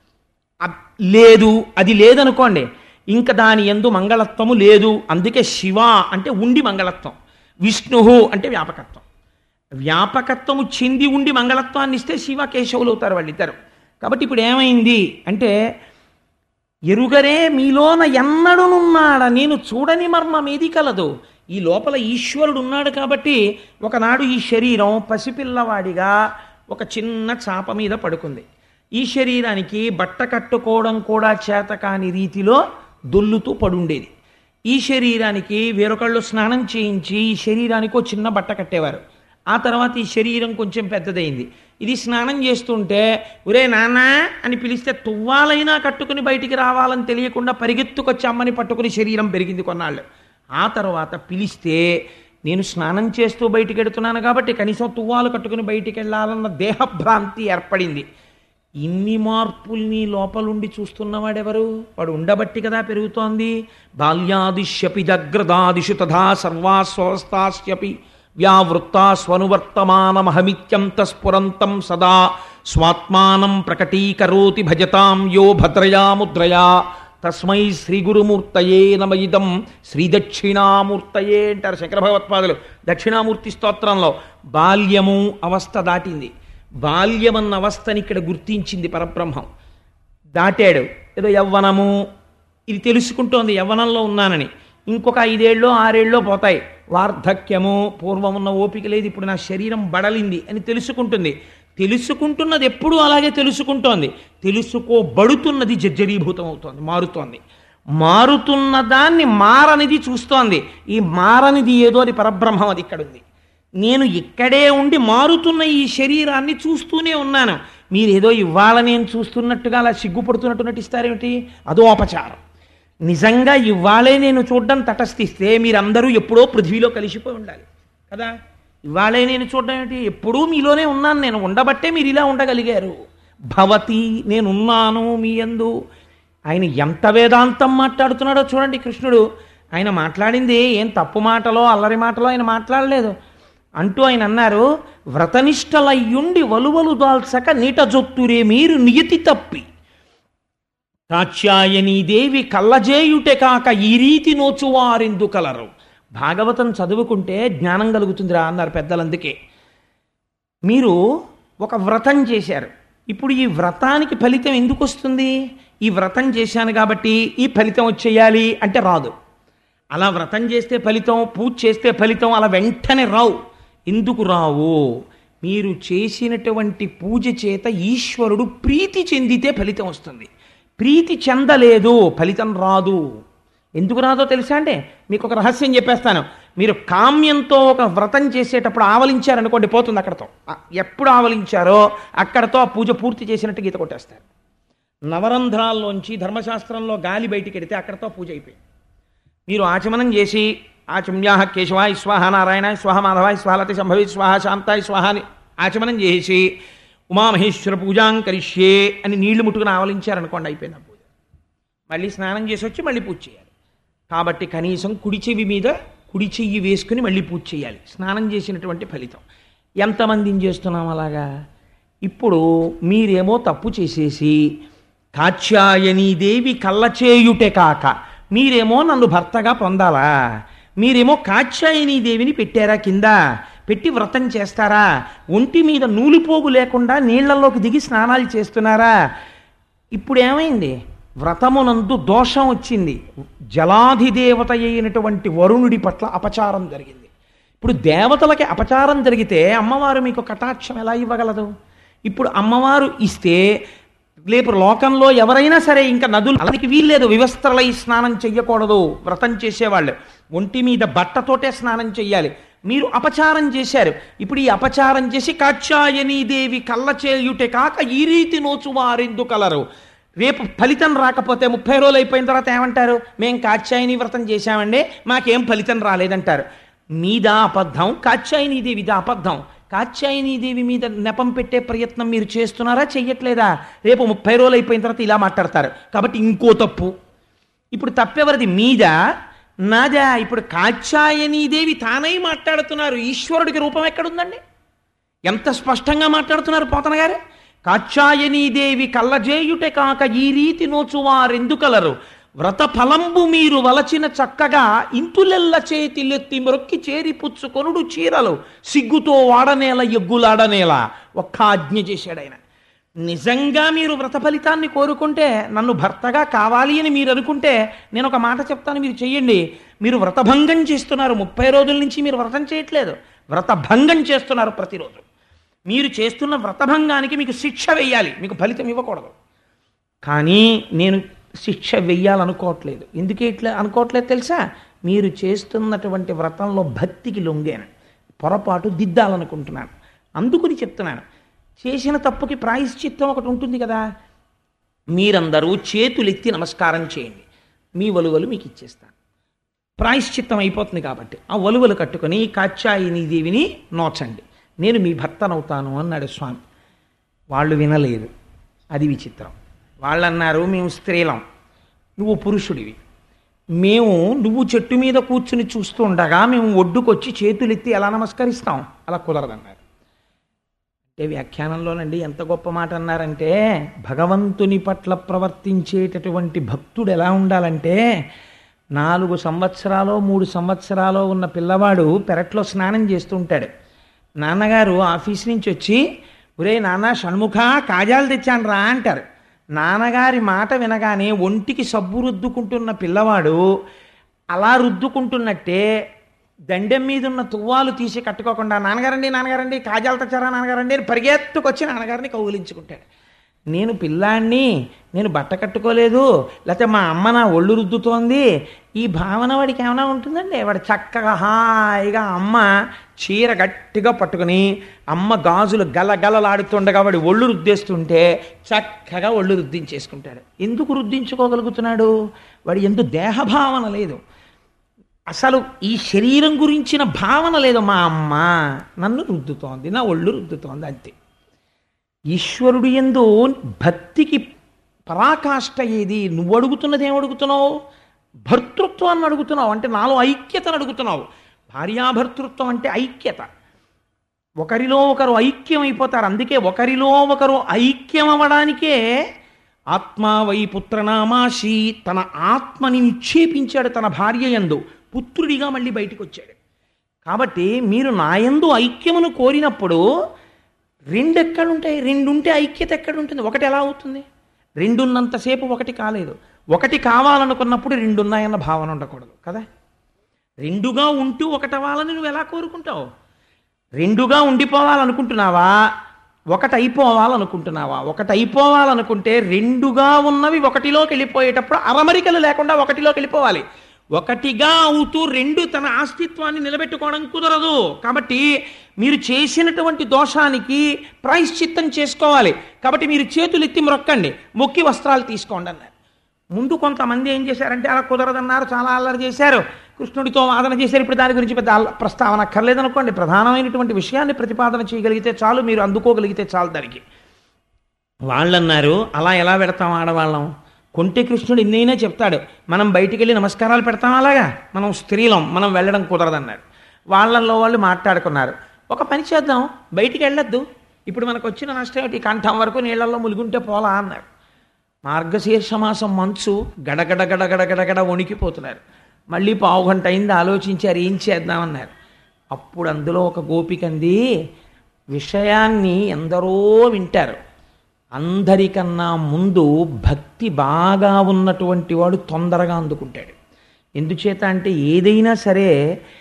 అ- లేదు అది లేదనుకోండి ఇంకా దాని ఎందు మంగళత్వము లేదు అందుకే శివ అంటే ఉండి మంగళత్వం విష్ణు అంటే వ్యాపకత్వం వ్యాపకత్వము చెంది ఉండి మంగళత్వాన్ని ఇస్తే శివ కేశవులు అవుతారు వాళ్ళిద్దరు కాబట్టి ఇప్పుడు ఏమైంది అంటే ఎరుగరే మీలోన ఎన్నడునున్నాడ నేను చూడని మర్మం ఏది కలదు ఈ లోపల ఈశ్వరుడు ఉన్నాడు కాబట్టి ఒకనాడు ఈ శరీరం పసిపిల్లవాడిగా ఒక చిన్న చాప మీద పడుకుంది ఈ శరీరానికి బట్ట కట్టుకోవడం కూడా చేత కాని రీతిలో దొల్లుతూ పడుండేది ఈ శరీరానికి వేరొకళ్ళు స్నానం చేయించి ఈ శరీరానికి ఒక చిన్న బట్ట కట్టేవారు ఆ తర్వాత ఈ శరీరం కొంచెం పెద్దదైంది ఇది స్నానం చేస్తుంటే ఒరే నాన్న అని పిలిస్తే తువ్వాలైనా కట్టుకుని బయటికి రావాలని తెలియకుండా పరిగెత్తుకొచ్చి అమ్మని పట్టుకుని శరీరం పెరిగింది కొన్నాళ్ళు ఆ తర్వాత పిలిస్తే నేను స్నానం చేస్తూ బయటికి వెడుతున్నాను కాబట్టి కనీసం తువ్వాలు కట్టుకుని బయటికి వెళ్ళాలన్న దేహభ్రాంతి ఏర్పడింది ఇన్ని మార్పుల్ని లోపలుండి చూస్తున్నవాడెవరు వాడు ఉండబట్టి కదా పెరుగుతోంది బాల్యాదిశ్యపి జగ్రదాదిషు తథా సర్వాస్వస్థాస్యపి వ్యావృత్తా స్వనువర్తమానమహమిత్యంత స్ఫురంతం సదా స్వాత్మానం ప్రకటీకరోతి భజతాం యో భద్రయా ముద్రయా తస్మై శ్రీ గురుమూర్తయే నమ ఇదం శ్రీ దక్షిణామూర్తయే అంటారు శంకర భగవత్పాదులు దక్షిణామూర్తి స్తోత్రంలో బాల్యము అవస్థ దాటింది బాల్యమన్న అవస్థని ఇక్కడ గుర్తించింది పరబ్రహ్మం దాటాడు ఏదో యవ్వనము ఇది తెలుసుకుంటోంది యవ్వనంలో ఉన్నానని ఇంకొక ఐదేళ్ళలో ఆరేళ్ళలో పోతాయి వార్ధక్యము పూర్వం ఉన్న ఓపిక లేదు ఇప్పుడు నా శరీరం బడలింది అని తెలుసుకుంటుంది తెలుసుకుంటున్నది ఎప్పుడూ అలాగే తెలుసుకుంటోంది తెలుసుకోబడుతున్నది జర్జరీభూతం అవుతోంది మారుతోంది మారుతున్న దాన్ని మారనిది చూస్తోంది ఈ మారనిది ఏదో అది పరబ్రహ్మం అది ఇక్కడ ఉంది నేను ఇక్కడే ఉండి మారుతున్న ఈ శరీరాన్ని చూస్తూనే ఉన్నాను మీరు ఏదో ఇవాళ నేను చూస్తున్నట్టుగా అలా సిగ్గుపడుతున్నట్టు నటిస్తారేమిటి అదో అపచారం నిజంగా ఇవాళే నేను చూడడం తటస్థిస్తే మీరందరూ ఎప్పుడో పృథ్వీలో కలిసిపోయి ఉండాలి కదా ఇవాళే నేను చూడడం ఏంటి ఎప్పుడూ మీలోనే ఉన్నాను నేను ఉండబట్టే మీరు ఇలా ఉండగలిగారు భవతి నేనున్నాను మీ యందు ఆయన ఎంత వేదాంతం మాట్లాడుతున్నాడో చూడండి కృష్ణుడు ఆయన మాట్లాడింది ఏం తప్పు మాటలో అల్లరి మాటలో ఆయన మాట్లాడలేదు అంటూ ఆయన అన్నారు వ్రతనిష్టలయ్యుండి వలువలు దాల్చక నీట జొత్తురే మీరు నియతి తప్పి కాత్యాయనీదేవి కళ్ళజేయుటే కాక ఈ రీతి నోచువారెందు కలరు భాగవతం చదువుకుంటే జ్ఞానం కలుగుతుందిరా అన్నారు పెద్దలందుకే మీరు ఒక వ్రతం చేశారు ఇప్పుడు ఈ వ్రతానికి ఫలితం ఎందుకు వస్తుంది ఈ వ్రతం చేశాను కాబట్టి ఈ ఫలితం వచ్చేయాలి అంటే రాదు అలా వ్రతం చేస్తే ఫలితం పూజ చేస్తే ఫలితం అలా వెంటనే రావు ఎందుకు రావు మీరు చేసినటువంటి పూజ చేత ఈశ్వరుడు ప్రీతి చెందితే ఫలితం వస్తుంది ప్రీతి చెందలేదు ఫలితం రాదు ఎందుకు రాదో తెలుసా అంటే మీకు ఒక రహస్యం చెప్పేస్తాను మీరు కామ్యంతో ఒక వ్రతం చేసేటప్పుడు ఆవలించారనుకోండి పోతుంది అక్కడతో ఆ, ఎప్పుడు ఆవలించారో అక్కడతో ఆ పూజ పూర్తి చేసినట్టు గీత కొట్టేస్తారు నవరంధ్రాల్లోంచి ధర్మశాస్త్రంలో గాలి బయటికి వెడితే అక్కడతో పూజ అయిపోయింది మీరు ఆచమనం చేసి ఆచమ్యాహ కేశవాయ స్వాహ నారాయణ స్వాహ మాధవాయ స్వాహలతి సంభవి స్వాహ శాంతాయ స్వాహ అని ఆచమనం చేసి ఉమామహేశ్వర పూజాం కరిష్యే అని నీళ్లు ముట్టుకుని ఆవలించారనుకోండి అయిపోయింది ఆ పూజ మళ్ళీ స్నానం చేసి వచ్చి మళ్ళీ పూజ చేయాలి కాబట్టి కనీసం కుడి చెవి మీద కుడి చెయ్యి వేసుకుని మళ్ళీ పూజ చేయాలి స్నానం చేసినటువంటి ఫలితం ఎంతమందిని చేస్తున్నాం అలాగా ఇప్పుడు మీరేమో తప్పు చేసేసి కాత్యాయనీదేవి కళ్ళచేయుటే కాక మీరేమో నన్ను భర్తగా పొందాలా మీరేమో కాత్యాయనీదేవిని పెట్టారా కింద పెట్టి వ్రతం చేస్తారా ఒంటి మీద నూలుపోగు లేకుండా నీళ్లలోకి దిగి స్నానాలు చేస్తున్నారా ఇప్పుడు ఏమైంది వ్రతమునందు దోషం వచ్చింది జలాధిదేవత అయినటువంటి వరుణుడి పట్ల అపచారం జరిగింది ఇప్పుడు దేవతలకి అపచారం జరిగితే అమ్మవారు మీకు కటాక్షం ఎలా ఇవ్వగలదు ఇప్పుడు అమ్మవారు ఇస్తే లేపు లోకంలో ఎవరైనా సరే ఇంకా నదులు అలానికి వీల్లేదు వివస్త్రలై స్నానం చెయ్యకూడదు వ్రతం చేసేవాళ్ళు ఒంటి మీద బట్టతోటే స్నానం చెయ్యాలి మీరు అపచారం చేశారు ఇప్పుడు ఈ అపచారం చేసి కాత్యాయనీదేవి కళ్ళ చేయుటే కాక ఈ రీతి నోచు వారెందు కలరు రేపు ఫలితం రాకపోతే ముప్పై రోజులు అయిపోయిన తర్వాత ఏమంటారు మేం కాత్యాయని వ్రతం చేశామండి మాకేం ఫలితం రాలేదంటారు మీద అబద్ధం కాత్యాయనీదేవిద అబద్ధం కాత్యాయనీదేవి మీద నెపం పెట్టే ప్రయత్నం మీరు చేస్తున్నారా చెయ్యట్లేదా రేపు ముప్పై రోజులు అయిపోయిన తర్వాత ఇలా మాట్లాడతారు కాబట్టి ఇంకో తప్పు ఇప్పుడు తప్పెవరిది మీద నాదా ఇప్పుడు కాత్యాయనీదేవి తానై మాట్లాడుతున్నారు ఈశ్వరుడికి రూపం ఎక్కడుందండి ఎంత స్పష్టంగా మాట్లాడుతున్నారు పోతన గారు కాత్యాయనీదేవి కళ్ళజేయుటే కాక ఈ రీతి నోచువారెందుకలరు వ్రత ఫలంబు మీరు వలచిన చక్కగా ఇంతులెల్ల చేతిలెత్తి మొరొక్కి చేరి పుచ్చుకొనుడు చీరలు సిగ్గుతో వాడనేల ఎగ్గులాడనేల ఒక్క ఆజ్ఞ చేశాడు ఆయన నిజంగా మీరు వ్రత ఫలితాన్ని కోరుకుంటే నన్ను భర్తగా కావాలి అని మీరు అనుకుంటే నేను ఒక మాట చెప్తాను మీరు చెయ్యండి మీరు వ్రతభంగం చేస్తున్నారు ముప్పై రోజుల నుంచి మీరు వ్రతం చేయట్లేదు వ్రతభంగం చేస్తున్నారు ప్రతిరోజు మీరు చేస్తున్న వ్రతభంగానికి మీకు శిక్ష వెయ్యాలి మీకు ఫలితం ఇవ్వకూడదు కానీ నేను శిక్ష వెయ్యాలనుకోవట్లేదు ఎందుకు ఇట్లా అనుకోవట్లేదు తెలుసా మీరు చేస్తున్నటువంటి వ్రతంలో భక్తికి లొంగాను పొరపాటు దిద్దాలనుకుంటున్నాను అందుకుని చెప్తున్నాను చేసిన తప్పుకి ప్రాయశ్చిత్తం ఒకటి ఉంటుంది కదా మీరందరూ చేతులెత్తి నమస్కారం చేయండి మీ వలువలు మీకు ఇచ్చేస్తాను ప్రాయశ్చిత్తం అయిపోతుంది కాబట్టి ఆ వలువలు కట్టుకొని కాత్యాయిని దేవిని నోచండి నేను మీ భర్తనవుతాను అన్నాడు స్వామి వాళ్ళు వినలేదు అది విచిత్రం వాళ్ళు అన్నారు మేము స్త్రీలం నువ్వు పురుషుడివి మేము నువ్వు చెట్టు మీద కూర్చుని చూస్తూ ఉండగా మేము ఒడ్డుకొచ్చి చేతులెత్తి ఎలా నమస్కరిస్తాం అలా కుదరదన్నారు అంటే వ్యాఖ్యానంలోనండి ఎంత గొప్ప మాట అన్నారంటే భగవంతుని పట్ల ప్రవర్తించేటటువంటి భక్తుడు ఎలా ఉండాలంటే నాలుగు సంవత్సరాలు మూడు సంవత్సరాలు ఉన్న పిల్లవాడు పెరట్లో స్నానం చేస్తూ ఉంటాడు నాన్నగారు ఆఫీస్ నుంచి వచ్చి ఒరే నాన్న షణ్ముఖ కాజాలు తెచ్చాను రా అంటారు నాన్నగారి మాట వినగానే ఒంటికి సబ్బు రుద్దుకుంటున్న పిల్లవాడు అలా రుద్దుకుంటున్నట్టే దండెం మీద ఉన్న తువ్వాలు తీసి కట్టుకోకుండా నాన్నగారండి నాన్నగారండి కాజాలు తెచ్చారా నాన్నగారండి అని పరిగెత్తుకొచ్చి నాన్నగారిని కౌగిలించుకుంటాడు నేను పిల్లాన్ని నేను బట్ట కట్టుకోలేదు లేకపోతే మా అమ్మ నా ఒళ్ళు రుద్దుతోంది ఈ భావన వాడికి ఏమైనా ఉంటుందండి వాడు చక్కగా హాయిగా అమ్మ చీర గట్టిగా పట్టుకుని అమ్మ గాజులు గలగలలాడుతుండగా వాడి ఒళ్ళు రుద్దేస్తుంటే చక్కగా ఒళ్ళు రుద్దించేసుకుంటాడు ఎందుకు రుద్దించుకోగలుగుతున్నాడు వాడి ఎందుకు దేహభావన లేదు అసలు ఈ శరీరం గురించిన భావన లేదు మా అమ్మ నన్ను రుద్దుతోంది నా ఒళ్ళు రుద్దుతోంది అంతే ఈశ్వరుడు ఎందు భక్తికి పరాకాష్ట ఏది నువ్వు అడుగుతున్నది ఏం అడుగుతున్నావు భర్తృత్వాన్ని అడుగుతున్నావు అంటే నాలో ఐక్యతను అడుగుతున్నావు భార్యాభర్తృత్వం అంటే ఐక్యత ఒకరిలో ఒకరు ఐక్యం అయిపోతారు అందుకే ఒకరిలో ఒకరు ఐక్యం అవ్వడానికే ఆత్మా వై పుత్రనామాషి తన ఆత్మని నిక్షేపించాడు తన భార్య యందు పుత్రుడిగా మళ్ళీ బయటికి వచ్చాడు కాబట్టి మీరు నాయందు ఐక్యమును కోరినప్పుడు రెండు ఎక్కడుంటాయి రెండు ఉంటే ఐక్యత ఎక్కడ ఉంటుంది ఒకటి ఎలా అవుతుంది రెండున్నంతసేపు ఒకటి కాలేదు ఒకటి కావాలనుకున్నప్పుడు రెండు ఉన్నాయన్న భావన ఉండకూడదు కదా రెండుగా ఉంటూ ఒకటవ్వాలని నువ్వు ఎలా కోరుకుంటావు రెండుగా ఉండిపోవాలనుకుంటున్నావా ఒకటి అయిపోవాలనుకుంటున్నావా ఒకటి అయిపోవాలనుకుంటే రెండుగా ఉన్నవి ఒకటిలోకి వెళ్ళిపోయేటప్పుడు అరమరికలు లేకుండా ఒకటిలోకి వెళ్ళిపోవాలి ఒకటిగా అవుతూ రెండు తన అస్తిత్వాన్ని నిలబెట్టుకోవడం కుదరదు కాబట్టి మీరు చేసినటువంటి దోషానికి ప్రాయశ్చిత్తం చేసుకోవాలి కాబట్టి మీరు చేతులు ఎత్తి మొక్కండి మొక్కి వస్త్రాలు తీసుకోండి అన్నారు ముందు కొంతమంది ఏం చేశారంటే అలా కుదరదన్నారు చాలా అల్లరి చేశారు కృష్ణుడితో వాదన చేశారు ఇప్పుడు దాని గురించి పెద్ద అల్ల- ప్రస్తావన అక్కర్లేదనుకోండి ప్రధానమైనటువంటి విషయాన్ని ప్రతిపాదన చేయగలిగితే చాలు మీరు అందుకోగలిగితే చాలు దానికి వాళ్ళన్నారు అలా ఎలా పెడతాం ఆడవాళ్ళం కొంటె కృష్ణుడు ఎన్నైనా చెప్తాడు మనం బయటికి వెళ్ళి నమస్కారాలు పెడతాం అలాగా మనం స్త్రీలం మనం వెళ్ళడం కుదరదన్నారు వాళ్ళల్లో వాళ్ళు మాట్లాడుకున్నారు ఒక పని చేద్దాం బయటికి వెళ్ళొద్దు ఇప్పుడు మనకు వచ్చిన నష్టం ఏంటి కంఠం వరకు నీళ్ళల్లో ములుగుంటే పోలా అన్నారు మార్గశీర్ష మాసం మంచు గడగడ గడగడ గడగడ వణికిపోతున్నారు మళ్ళీ పావు గంట అయింది ఆలోచించారు ఏం చేద్దామన్నారు అప్పుడు అందులో ఒక గోపికంది విషయాన్ని ఎందరో వింటారు అందరికన్నా ముందు భక్తి బాగా ఉన్నటువంటి వాడు తొందరగా అందుకుంటాడు ఎందుచేత అంటే ఏదైనా సరే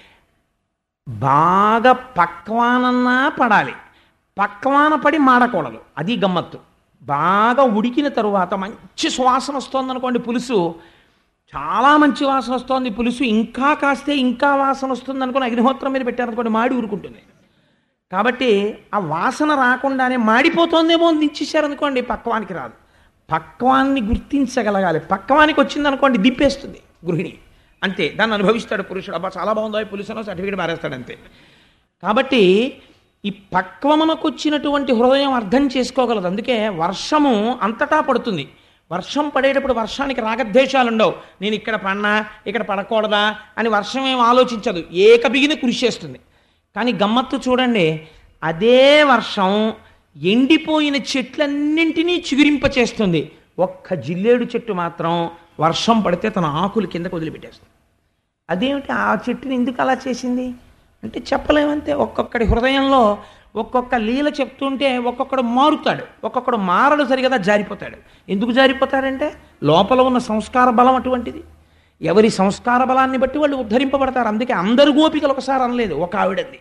బాగా పక్వానన్నా పడాలి పక్వాన పడి మాడకూడదు అది గమ్మత్తు బాగా ఉడికిన తరువాత మంచి సువాసన వస్తుంది అనుకోండి పులుసు చాలా మంచి వాసన వస్తోంది పులుసు ఇంకా కాస్తే ఇంకా వాసన వస్తుంది అనుకుని అగ్నిహోత్రం మీద పెట్టారనుకోండి మాడి ఊరుకుంటుంది కాబట్టి ఆ వాసన రాకుండానే మాడిపోతోందేమో అని దించేశారనుకోండి పక్వానికి రాదు పక్వాన్ని గుర్తించగలగాలి పక్వానికి వచ్చిందనుకోండి దిప్పేస్తుంది గృహిణి అంతే దాన్ని అనుభవిస్తాడు పురుషుడు అబ్బా చాలా బాగుందో ఈ పులుసునో సర్టిఫికేట్ మారేస్తాడు అంతే కాబట్టి ఈ పక్వమునకు వచ్చినటువంటి హృదయం అర్థం చేసుకోగలదు అందుకే వర్షము అంతటా పడుతుంది వర్షం పడేటప్పుడు వర్షానికి రాగద్వేషాలు ఉండవు నేను ఇక్కడ పడినా ఇక్కడ పడకూడదా అని వర్షం ఏం ఆలోచించదు ఏక బిగిన కృషి చేస్తుంది కానీ గమ్మత్తు చూడండి అదే వర్షం ఎండిపోయిన చెట్లన్నింటినీ చిగురింపచేస్తుంది ఒక్క జిల్లేడు చెట్టు మాత్రం వర్షం పడితే తన ఆకులు కిందకు వదిలిపెట్టేస్తుంది అదేమిటి ఆ చెట్టుని ఎందుకు అలా చేసింది అంటే చెప్పలేమంతే ఒక్కొక్కడి హృదయంలో ఒక్కొక్క లీల చెప్తుంటే ఒక్కొక్కడు మారుతాడు ఒక్కొక్కడు మారడు సరిగదా జారిపోతాడు ఎందుకు జారిపోతాడంటే లోపల ఉన్న సంస్కార బలం అటువంటిది ఎవరి సంస్కార బలాన్ని బట్టి వాళ్ళు ఉద్ధరింపబడతారు అందుకే అందరు గోపికలు ఒకసారి అనలేదు ఒక ఆవిడంది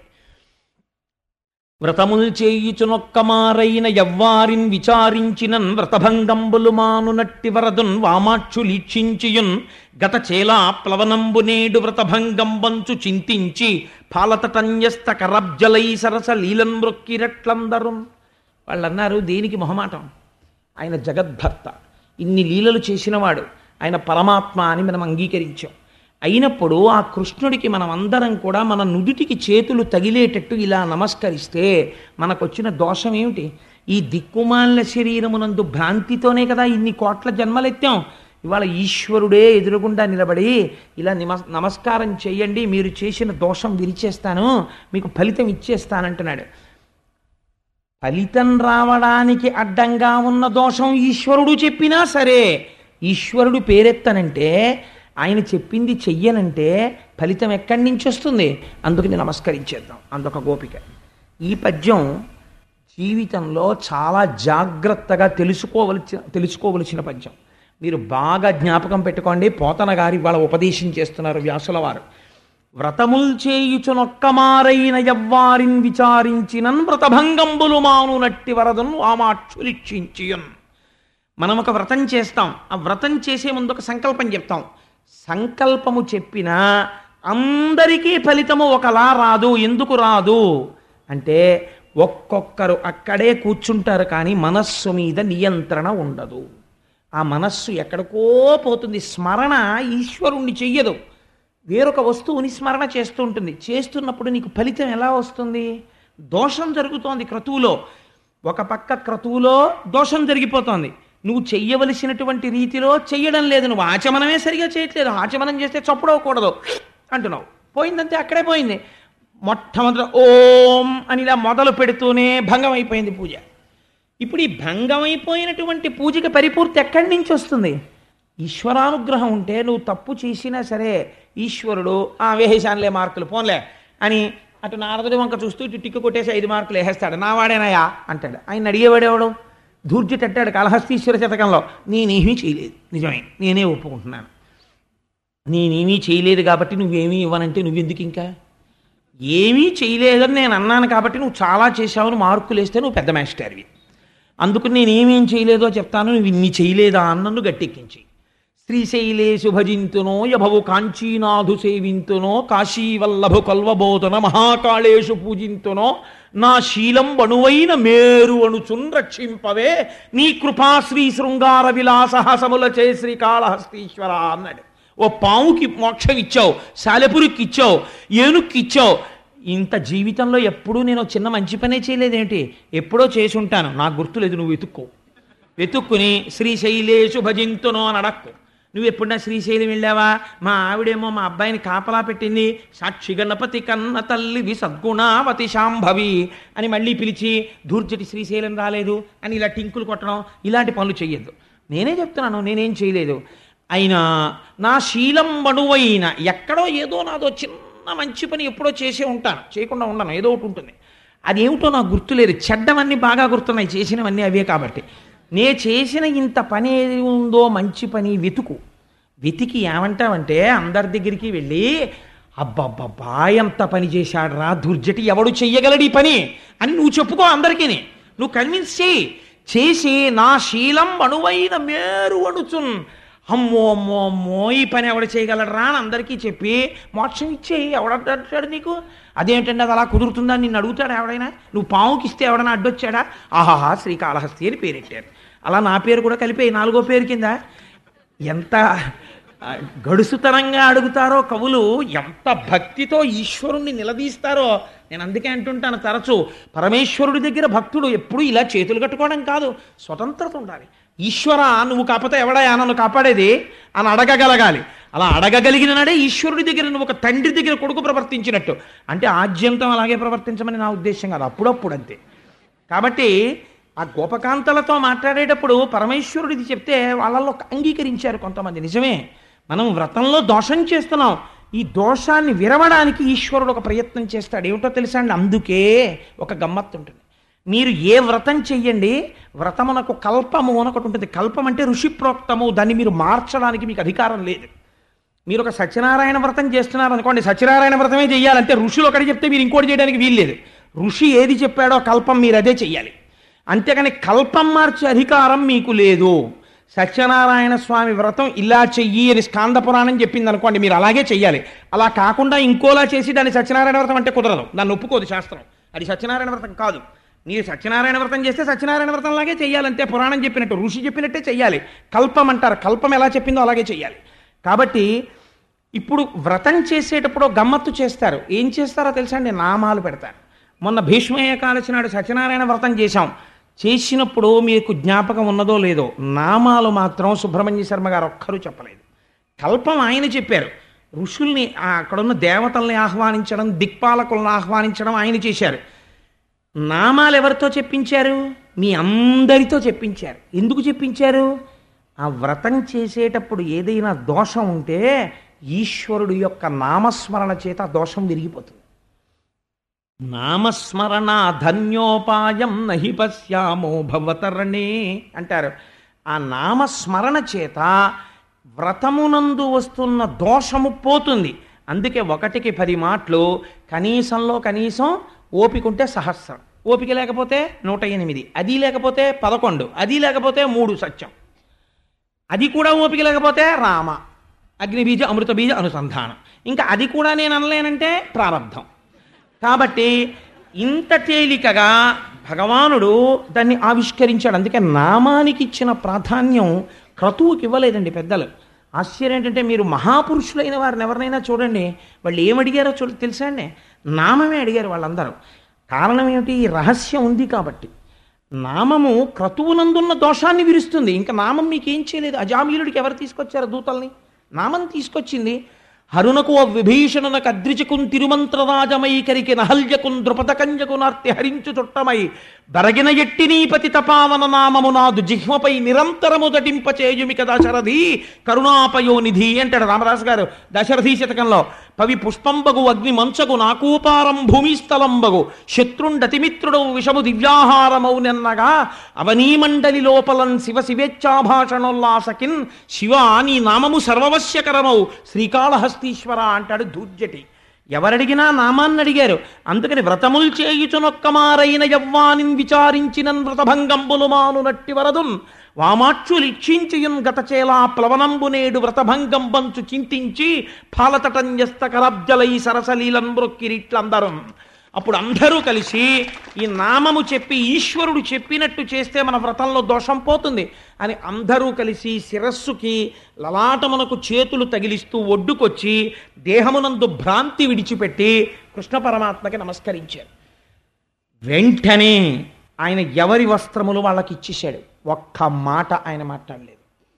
వ్రతములు చేయుచునొక్క మారైన ఎవ్వారిన్ విచారించినన్ వ్రతభంగంబులు మానునట్టి వరదున్ వామాక్షులీక్షించియున్ గత చేలా ప్లవనంబు నేడు వ్రతభంగంబంచు చింతించి పాలతటన్యస్త కరబ్జలై సరస లీలన్ మ్రొక్కిరట్లందరున్ వాళ్ళు అన్నారు దేనికి మొహమాటం ఆయన జగద్భర్త ఇన్ని లీలలు చేసినవాడు ఆయన పరమాత్మ అని మనం అంగీకరించాం అయినప్పుడు ఆ కృష్ణుడికి మనం అందరం కూడా మన నుదుటికి చేతులు తగిలేటట్టు ఇలా నమస్కరిస్తే మనకొచ్చిన దోషం ఏమిటి ఈ దిక్కుమాలిన శరీరమునందు భ్రాంతితోనే కదా ఇన్ని కోట్ల జన్మలెత్తాం ఇవాళ ఈశ్వరుడే ఎదురుగుండా నిలబడి ఇలా నిమ నమస్కారం చేయండి మీరు చేసిన దోషం విరిచేస్తాను మీకు ఫలితం ఇచ్చేస్తానంటున్నాడు ఫలితం రావడానికి అడ్డంగా ఉన్న దోషం ఈశ్వరుడు చెప్పినా సరే ఈశ్వరుడు పేరెత్తనంటే ఆయన చెప్పింది చెయ్యనంటే ఫలితం ఎక్కడి నుంచి వస్తుంది అందుకని నమస్కరించేద్దాం అందొక గోపిక ఈ పద్యం జీవితంలో చాలా జాగ్రత్తగా తెలుసుకోవలసిన తెలుసుకోవలసిన పద్యం మీరు బాగా జ్ఞాపకం పెట్టుకోండి పోతన గారి వాళ్ళ ఉపదేశం చేస్తున్నారు వ్యాసుల వారు వ్రతముల్ చేయుచునొక్కమారైన ఎవ్వారిన్ విచారించినన్ వ్రతభంగంబులు మాను నట్టి వరదను వామాక్షులిక్షించియున్ మనం ఒక వ్రతం చేస్తాం ఆ వ్రతం చేసే ముందు ఒక సంకల్పం చెప్తాం సంకల్పము చెప్పినా అందరికీ ఫలితము ఒకలా రాదు ఎందుకు రాదు అంటే ఒక్కొక్కరు అక్కడే కూర్చుంటారు కానీ మనస్సు మీద నియంత్రణ ఉండదు ఆ మనస్సు ఎక్కడికో పోతుంది స్మరణ ఈశ్వరుణ్ణి చెయ్యదు వేరొక వస్తువుని స్మరణ చేస్తూ ఉంటుంది చేస్తున్నప్పుడు నీకు ఫలితం ఎలా వస్తుంది దోషం జరుగుతోంది క్రతువులో ఒక పక్క క్రతువులో దోషం జరిగిపోతోంది నువ్వు చెయ్యవలసినటువంటి రీతిలో చెయ్యడం లేదు నువ్వు ఆచమనమే సరిగా చేయట్లేదు ఆచమనం చేస్తే చప్పుడవకూడదు అంటున్నావు పోయిందంతే అక్కడే పోయింది మొట్టమొదట ఓం అని ఇలా మొదలు పెడుతూనే భంగం అయిపోయింది పూజ ఇప్పుడు ఈ భంగమైపోయినటువంటి పూజకి పరిపూర్తి ఎక్కడి నుంచి వస్తుంది ఈశ్వరానుగ్రహం ఉంటే నువ్వు తప్పు చేసినా సరే ఈశ్వరుడు ఆ వేసేశానులే మార్కులు పోన్లే అని అటు నారదుడి వంక చూస్తూ ఇటు టిక్కు కొట్టేసి ఐదు మార్కులు వేసేస్తాడు నా వాడేనాయా అంటాడు ఆయన అడిగేవాడేవాడు ధూర్జి తట్టాడు కాళహస్తీశ్వర శతకంలో నేనేమీ చేయలేదు నిజమే నేనే ఒప్పుకుంటున్నాను నేనేమీ చేయలేదు కాబట్టి నువ్వేమీ ఇవ్వనంటే నువ్వెందుకు ఇంకా ఏమీ చేయలేదని నేను అన్నాను కాబట్టి నువ్వు చాలా చేశావని మార్కులు వేస్తే నువ్వు పెద్ద మాస్టర్వి అందుకు నేనేమేం చేయలేదో చెప్తాను నువ్వు ఇన్ని చేయలేదా అన్నను గట్టెక్కించి శ్రీశైలేశు భజింతునో యభవు కాంచీనాథు సేవింతునో కాశీవల్లభు కల్వబోధన మహాకాళేషు పూజింతునో నా శీలం బణువైన మేరు అణుచున్ రక్షింపవే నీ కృపా శ్రీ శృంగార విలాసహసముల చే శ్రీకాళహస్తీశ్వర అన్నాడు ఓ పావుకి మోక్షం ఇచ్చావు సాలెపురికి ఇచ్చావు ఏనుక్కి ఇచ్చావు ఇంత జీవితంలో ఎప్పుడూ నేను చిన్న మంచి పనే చేయలేదేంటి ఎప్పుడో చేసి ఉంటాను నాకు గుర్తులేదు నువ్వు వెతుక్కో వెతుక్కుని శ్రీశైలేషు భజింతునో అని అడక్కు నువ్వు ఎప్పుడన్నా శ్రీశైలం వెళ్ళావా మా ఆవిడేమో మా అబ్బాయిని కాపలా పెట్టింది సాక్షి గణపతి కన్న తల్లివి సద్గుణావతి శాంభవి అని మళ్ళీ పిలిచి దూర్జటి శ్రీశైలం రాలేదు అని ఇలా టింకులు కొట్టడం ఇలాంటి పనులు చెయ్యొద్దు నేనే చెప్తున్నాను నేనేం చేయలేదు అయినా నా శీలం బణువైన ఎక్కడో ఏదో నాదో చిన్న మంచి పని ఎప్పుడో చేసే ఉంటాను చేయకుండా ఉండను ఏదో ఒకటి ఉంటుంది అదేమిటో నాకు గుర్తులేదు చెడ్డవన్నీ బాగా గుర్తున్నాయి చేసినవన్నీ అవే కాబట్టి నే చేసిన ఇంత పని ఏది ఉందో మంచి పని వెతుకు వెతికి ఏమంటావంటే అందరి దగ్గరికి వెళ్ళి అబ్బబ్బబ్బా ఎంత పని చేశాడు రా దుర్జటి ఎవడు చెయ్యగలడు ఈ పని అని నువ్వు చెప్పుకో అందరికీ నువ్వు కన్విన్స్ చేయి చేసి నా శీలం అణువైన మేరు అణుచున్ అమ్మో అమ్మో అమ్మో ఈ పని ఎవడు చేయగలరా అని అందరికీ చెప్పి మోక్షం ఇచ్చేయి ఎవడంటాడు నీకు అదేంటండి అది అలా కుదురుతుందా నిన్ను అడుగుతాడు ఎవడైనా నువ్వు పావుకి ఇస్తే ఎవడైనా అడ్డొచ్చాడా ఆహాహా శ్రీకాళహస్తి అని పేరెట్టారు అలా నా పేరు కూడా కలిపి నాలుగో పేరు కింద ఎంత ఆ, గడుసుతనంగా అడుగుతారో కవులు ఎంత భక్తితో ఈశ్వరుణ్ణి నిలదీస్తారో నేను అందుకే అంటుంటాను తరచు పరమేశ్వరుడి దగ్గర భక్తుడు ఎప్పుడు ఇలా చేతులు కట్టుకోవడం కాదు స్వతంత్రత ఉండాలి ఈశ్వర నువ్వు కాకపోతే ఎవడయా నన్ను కాపాడేది అని అడగగలగాలి అలా అడగగలిగిన నాడే ఈశ్వరుడి దగ్గర నువ్వు ఒక తండ్రి దగ్గర కొడుకు ప్రవర్తించినట్టు అంటే ఆద్యంతం అలాగే ప్రవర్తించమని నా ఉద్దేశం కాదు అప్పుడప్పుడు అంతే కాబట్టి ఆ గోపకాంతలతో మాట్లాడేటప్పుడు పరమేశ్వరుడిది చెప్తే వాళ్ళల్లో అంగీకరించారు కొంతమంది నిజమే మనం వ్రతంలో దోషం చేస్తున్నాం ఈ దోషాన్ని విరవడానికి ఈశ్వరుడు ఒక ప్రయత్నం చేస్తాడు ఏమిటో తెలుసా అండి అందుకే ఒక గమ్మత్తు ఉంటుంది మీరు ఏ వ్రతం చెయ్యండి వ్రతమునకు కల్పము అని ఒకటి ఉంటుంది కల్పం అంటే ఋషిప్రోక్తము దాన్ని మీరు మార్చడానికి మీకు అధికారం లేదు మీరు ఒక సత్యనారాయణ వ్రతం చేస్తున్నారు అనుకోండి సత్యనారాయణ వ్రతమే చెయ్యాలంటే ఋషులు ఒకటి చెప్తే మీరు ఇంకోటి చేయడానికి వీల్లేదు ఋషి ఏది చెప్పాడో కల్పం మీరు అదే చెయ్యాలి అంతేకాని కల్పం మార్చే అధికారం మీకు లేదు సత్యనారాయణ స్వామి వ్రతం ఇలా చెయ్యి అని స్కాంద పురాణం చెప్పింది అనుకోండి మీరు అలాగే చెయ్యాలి అలా కాకుండా ఇంకోలా చేసి దాన్ని సత్యనారాయణ వ్రతం అంటే కుదరదు దాన్ని ఒప్పుకోదు శాస్త్రం అది సత్యనారాయణ వ్రతం కాదు మీరు సత్యనారాయణ వ్రతం చేస్తే సత్యనారాయణ వ్రతంలాగే చెయ్యాలంతే పురాణం చెప్పినట్టు ఋషి చెప్పినట్టే చెయ్యాలి కల్పం అంటారు కల్పం ఎలా చెప్పిందో అలాగే చెయ్యాలి కాబట్టి ఇప్పుడు వ్రతం చేసేటప్పుడు గమ్మత్తు చేస్తారు ఏం చేస్తారో తెలుసా అండి నామాలు పెడతారు మొన్న భీష్మయ్య కాలచి నాడు సత్యనారాయణ వ్రతం చేశాం చేసినప్పుడు మీకు జ్ఞాపకం ఉన్నదో లేదో నామాలు మాత్రం సుబ్రహ్మణ్య శర్మ గారు ఒక్కరూ చెప్పలేదు కల్పం ఆయన చెప్పారు ఋషుల్ని ఆ అక్కడున్న దేవతల్ని ఆహ్వానించడం దిక్పాలకులను ఆహ్వానించడం ఆయన చేశారు నామాలు ఎవరితో చెప్పించారు మీ అందరితో చెప్పించారు ఎందుకు చెప్పించారు ఆ వ్రతం చేసేటప్పుడు ఏదైనా దోషం ఉంటే ఈశ్వరుడు యొక్క నామస్మరణ చేత ఆ దోషం విరిగిపోతుంది నామస్మరణ ధన్యోపాయం నహి పశ్యామో భవతరణే అంటారు ఆ నామస్మరణ చేత వ్రతమునందు వస్తున్న దోషము పోతుంది అందుకే ఒకటికి పది మాటలు కనీసంలో కనీసం ఓపిక ఉంటే సహస్రం ఓపిక లేకపోతే నూట ఎనిమిది అది లేకపోతే పదకొండు అది లేకపోతే మూడు సత్యం అది కూడా ఓపిక లేకపోతే రామ అగ్నిబీజ అమృత బీజ అనుసంధానం ఇంకా అది కూడా నేను అనలేనంటే ప్రారంధం కాబట్టి ఇంత తేలికగా భగవానుడు దాన్ని ఆవిష్కరించాడు అందుకే నామానికి ఇచ్చిన ప్రాధాన్యం క్రతువుకి ఇవ్వలేదండి పెద్దలు ఆశ్చర్యం ఏంటంటే మీరు మహాపురుషులైన వారిని ఎవరినైనా చూడండి వాళ్ళు ఏమడిగారో చూ తెలుసా అండి నామమే అడిగారు వాళ్ళందరూ కారణం ఏమిటి ఈ రహస్యం ఉంది కాబట్టి నామము క్రతువునందున్న దోషాన్ని విరుస్తుంది ఇంకా నామం మీకేం చేయలేదు అజామీలుడికి ఎవరు తీసుకొచ్చారు దూతల్ని నామం తీసుకొచ్చింది హరునకు విభీషణునకు అద్రిజకున్ తిరుమంత్రరాజమైకరికి నహల్యకున్ ద్రుపదకంజకు నార్తి హరించు చుట్టమై బరగిన ఎట్టినీపతి తపావన నామము నాదు జిహ్మపై నిరంతరము దటింపచేయుమిక దశరథి కరుణాపయోనిధి అంటాడు రామదాస్ గారు దశరథి శతకంలో పవి పుష్పంబగు అగ్ని మంచగు నాకూపారం భూమిస్థలంబగు శత్రుండతిమిత్రుడు విషము దివ్యాహారమౌనెన్నగా అవనీమండలి లోపలన్ శివ శివేచ్ఛాభాషణోల్లాసకిన్ శివ నీ నామము సర్వవశ్యకరమౌ శ్రీకాళహస్తీశ్వర అంటాడు దూర్జటి ఎవరడిగినా నామాన్ని అడిగారు అందుకని వ్రతముల్ చేయుచునొక్కమారైన యవ్వానిన్ విచారించినన్ వ్రతభంగంబులు మాను నట్టి వరదున్ వామాక్షులిక్షించియున్ గతచేలా ప్లవనంబు నేడు వ్రతభంగం బంచు చింతించి ఫాలతటంజస్త కరబ్జలై సరసలీలన్ మృక్కిరిట్లందరం అప్పుడు అందరూ కలిసి ఈ నామము చెప్పి ఈశ్వరుడు చెప్పినట్టు చేస్తే మన వ్రతంలో దోషం పోతుంది అని అందరూ కలిసి శిరస్సుకి లలాటమునకు చేతులు తగిలిస్తూ ఒడ్డుకొచ్చి దేహమునందు భ్రాంతి విడిచిపెట్టి కృష్ణ పరమాత్మకి నమస్కరించారు వెంటనే ఆయన ఎవరి వస్త్రములు వాళ్ళకి ఇచ్చేశాడు ఒక్క మాట ఆయన మాట్లాడలేదు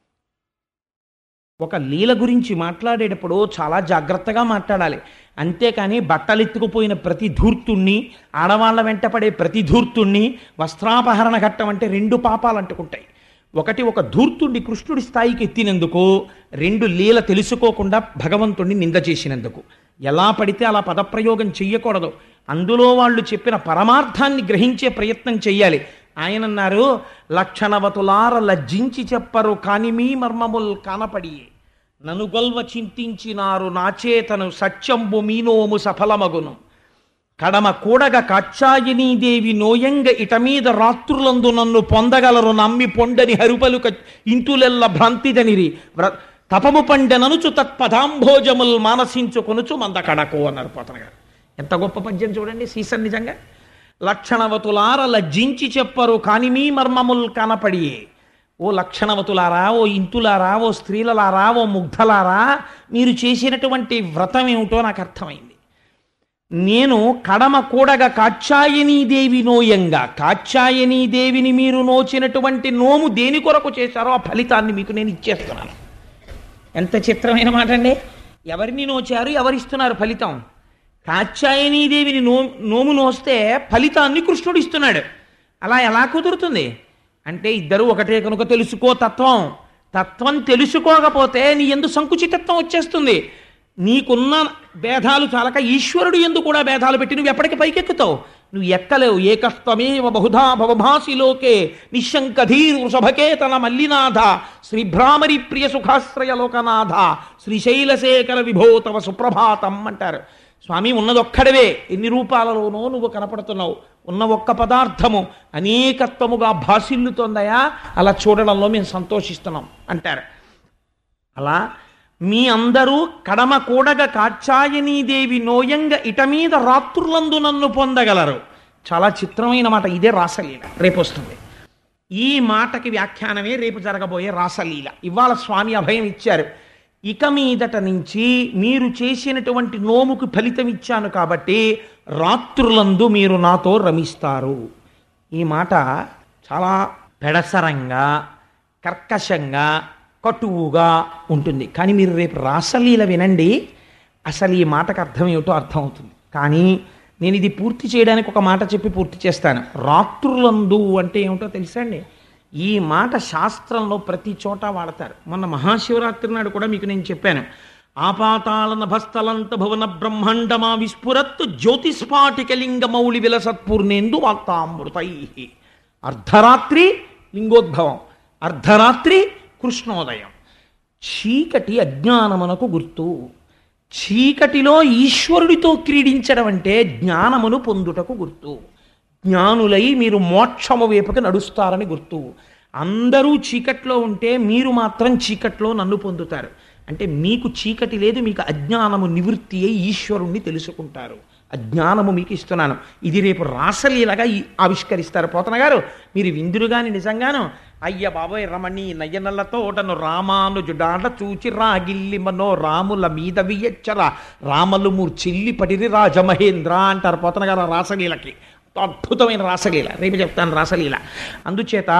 ఒక లీల గురించి మాట్లాడేటప్పుడు చాలా జాగ్రత్తగా మాట్లాడాలి అంతేకాని బట్టలెత్తుకుపోయిన ప్రతి ధూర్తుణ్ణి ఆడవాళ్ళ వెంటపడే ప్రతి ధూర్తుణ్ణి వస్త్రాపహరణ ఘట్టం అంటే రెండు పాపాలు అంటుకుంటాయి ఒకటి ఒక ధూర్తుణ్ణి కృష్ణుడి స్థాయికి ఎత్తినందుకు రెండు లీల తెలుసుకోకుండా భగవంతుణ్ణి నింద చేసినందుకు ఎలా పడితే అలా పదప్రయోగం చెయ్యకూడదు అందులో వాళ్ళు చెప్పిన పరమార్థాన్ని గ్రహించే ప్రయత్నం చెయ్యాలి ఆయన అన్నారు లక్షణవతులార లజ్జించి చెప్పరు కాని మీ మర్మముల్ కానపడి ననుగొల్వ చింతించినారు నాచేతను సత్యంబు మీనోము సఫలమగును కడమ కూడగ కాచ్చాయనీదేవి నోయంగ ఇట మీద రాత్రులందు నన్ను పొందగలరు నమ్మి పొండని హరుపలుక ఇంతులెల్ల భ్రాంతిదనిరి వ్ర తపము పండెననుచు తత్పదాంభోజముల్ మానసించుకొనుచు మంద కడకు అన్నారు పోతన గారు ఎంత గొప్ప పద్యం చూడండి సీసన్ నిజంగా లక్షణవతులార లజ్జించి చెప్పరు కాని మీ మర్మముల్ కనపడియే ఓ లక్షణవతులారా ఓ ఇంతులారా ఓ స్త్రీలలారా ఓ ముగ్ధలారా మీరు చేసినటువంటి వ్రతం ఏమిటో నాకు అర్థమైంది నేను కడమ కూడగా కాచ్చాయనీదేవి నోయంగా కాచ్చాయనీదేవిని మీరు నోచినటువంటి నోము దేని కొరకు చేశారో ఆ ఫలితాన్ని మీకు నేను ఇచ్చేస్తున్నాను ఎంత చిత్రమైన మాట అండి ఎవరిని నోచారు ఎవరిస్తున్నారు ఫలితం కాచ్యాయనీదేవిని నో నోము నోస్తే ఫలితాన్ని కృష్ణుడు ఇస్తున్నాడు అలా ఎలా కుదురుతుంది అంటే ఇద్దరు ఒకటే కనుక తెలుసుకో తత్వం తత్వం తెలుసుకోకపోతే నీ ఎందు సంకుచితత్వం వచ్చేస్తుంది నీకున్న భేదాలు చాలక ఈశ్వరుడు ఎందు కూడా భేదాలు పెట్టి నువ్వు ఎప్పటికి పైకెక్కుతావు నువ్వు ఎక్కలేవు ఏకస్తమేవ బహుధా భవభాసి లోకే నిశంకధీర్ వృషభకేతన మల్లినాథ శ్రీభ్రామరి ప్రియ సుఖాశ్రయ లోకనాథ శ్రీశైలశేఖర విభో తవ సుప్రభాతం అంటారు స్వామి ఉన్నదొక్కడవే ఎన్ని రూపాలలోనో నువ్వు కనపడుతున్నావు ఉన్న ఒక్క పదార్థము అనేకత్వముగా భాసిల్లుతోందయా అలా చూడడంలో మేము సంతోషిస్తున్నాం అంటారు అలా మీ అందరూ కడమ కూడగ కాచాయనీదేవి నోయంగ ఇట మీద రాత్రులందు నన్ను పొందగలరు చాలా చిత్రమైన మాట ఇదే రాసలీల రేపు వస్తుంది ఈ మాటకి వ్యాఖ్యానమే రేపు జరగబోయే రాసలీల ఇవాళ స్వామి అభయం ఇచ్చారు ఇక మీదట నుంచి మీరు చేసినటువంటి నోముకు ఫలితం ఇచ్చాను కాబట్టి రాత్రులందు మీరు నాతో రమిస్తారు ఈ మాట చాలా పెడసరంగా కర్కశంగా కటువుగా ఉంటుంది కానీ మీరు రేపు రాసలీల వినండి అసలు ఈ మాటకు అర్థం ఏమిటో అర్థం అవుతుంది కానీ నేను ఇది పూర్తి చేయడానికి ఒక మాట చెప్పి పూర్తి చేస్తాను రాత్రులందు అంటే ఏమిటో తెలుసా అండి ఈ మాట శాస్త్రంలో ప్రతి చోట వాడతారు మొన్న మహాశివరాత్రి నాడు కూడా మీకు నేను చెప్పాను ఆపాతాళ నభస్థలంత భువన బ్రహ్మాండమా విస్ఫురత్తు జ్యోతిస్ఫాటిక లింగ మౌళి విలసత్పూర్ణేందు వాక్తామృతై అర్ధరాత్రి లింగోద్భవం అర్ధరాత్రి కృష్ణోదయం చీకటి అజ్ఞానమునకు గుర్తు చీకటిలో ఈశ్వరుడితో క్రీడించడం అంటే జ్ఞానమును పొందుటకు గుర్తు జ్ఞానులై మీరు మోక్షము వైపుకి నడుస్తారని గుర్తు అందరూ చీకట్లో ఉంటే మీరు మాత్రం చీకట్లో నన్ను పొందుతారు అంటే మీకు చీకటి లేదు మీకు అజ్ఞానము నివృత్తి అయి ఈశ్వరుణ్ణి తెలుసుకుంటారు అజ్ఞానము మీకు ఇస్తున్నాను ఇది రేపు రాసలీలగా ఈ- ఆవిష్కరిస్తారు పోతన గారు మీరు విందురుగాని నిజంగాను అయ్య బాబోయ్ రమణి నయ్యనల్లతో ఓటను రామానుజుడాట చూచి రాగిల్లి మనో రాముల మీద వియచ్చర రామలు మూర్చిల్లి పడిరి రాజమహేంద్ర అంటారు పోతన గారు ఆ రాసలీలకి అద్భుతమైన రాసలీల రేపు చెప్తాను రాసలీల అందుచేత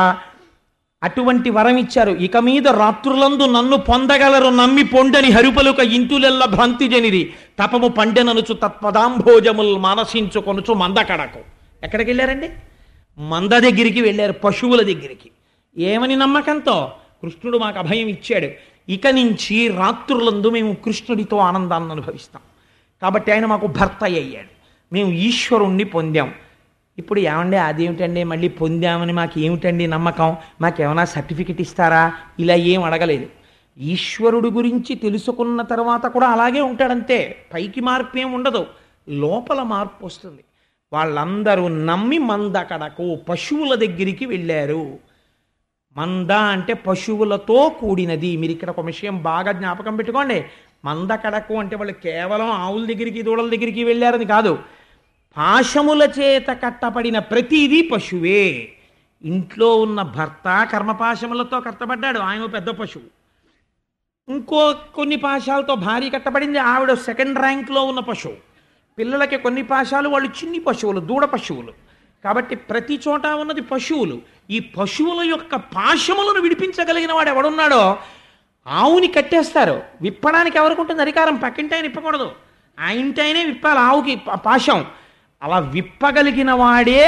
అటువంటి వరం ఇచ్చారు ఇక మీద రాత్రులందు నన్ను పొందగలరు నమ్మి పొండని హరిపలుక ఇంతులెల్ల భ్రాంతి జనిది తపము పండెననుచు తత్పదాంభోజముల్ మానసించుకొనుచు మందకడకు ఎక్కడికి వెళ్ళారండి మంద దగ్గరికి వెళ్ళారు పశువుల దగ్గరికి ఏమని నమ్మకంతో కృష్ణుడు మాకు అభయం ఇచ్చాడు ఇక నుంచి రాత్రులందు మేము కృష్ణుడితో ఆనందాన్ని అనుభవిస్తాం కాబట్టి ఆయన మాకు భర్త అయ్యాడు మేము ఈశ్వరుణ్ణి పొందాం ఇప్పుడు ఏమండి అదేమిటండి మళ్ళీ పొందామని మాకు ఏమిటండి నమ్మకం మాకేమైనా సర్టిఫికెట్ ఇస్తారా ఇలా ఏం అడగలేదు ఈశ్వరుడు గురించి తెలుసుకున్న తర్వాత కూడా అలాగే ఉంటాడంతే పైకి మార్పు ఏం ఉండదు లోపల మార్పు వస్తుంది వాళ్ళందరూ నమ్మి మందకడకు పశువుల దగ్గరికి వెళ్ళారు మంద అంటే పశువులతో కూడినది మీరు ఇక్కడ ఒక విషయం బాగా జ్ఞాపకం పెట్టుకోండి మంద కడకు అంటే వాళ్ళు కేవలం ఆవుల దగ్గరికి దూడల దగ్గరికి వెళ్ళారని కాదు పాశముల చేత కట్టబడిన ప్రతిదీ పశువే ఇంట్లో ఉన్న భర్త కర్మపాశములతో కట్టబడ్డాడు ఆయన ఓ పెద్ద పశువు ఇంకో కొన్ని పాశాలతో భార్య కట్టబడింది ఆవిడ సెకండ్ ర్యాంక్లో ఉన్న పశువు పిల్లలకి కొన్ని పాశాలు వాళ్ళు చిన్ని పశువులు దూడ పశువులు కాబట్టి ప్రతి చోట ఉన్నది పశువులు ఈ పశువుల యొక్క పాశములను విడిపించగలిగిన వాడు ఎవడున్నాడో ఆవుని కట్టేస్తారు విప్పడానికి ఎవరికి ఉంటుంది అధికారం పక్కింటి ఆయన విప్పకూడదు ఆ ఇంటి ఆయనే విప్పాలి ఆవుకి పా- పాశం అలా విప్పగలిగిన వాడే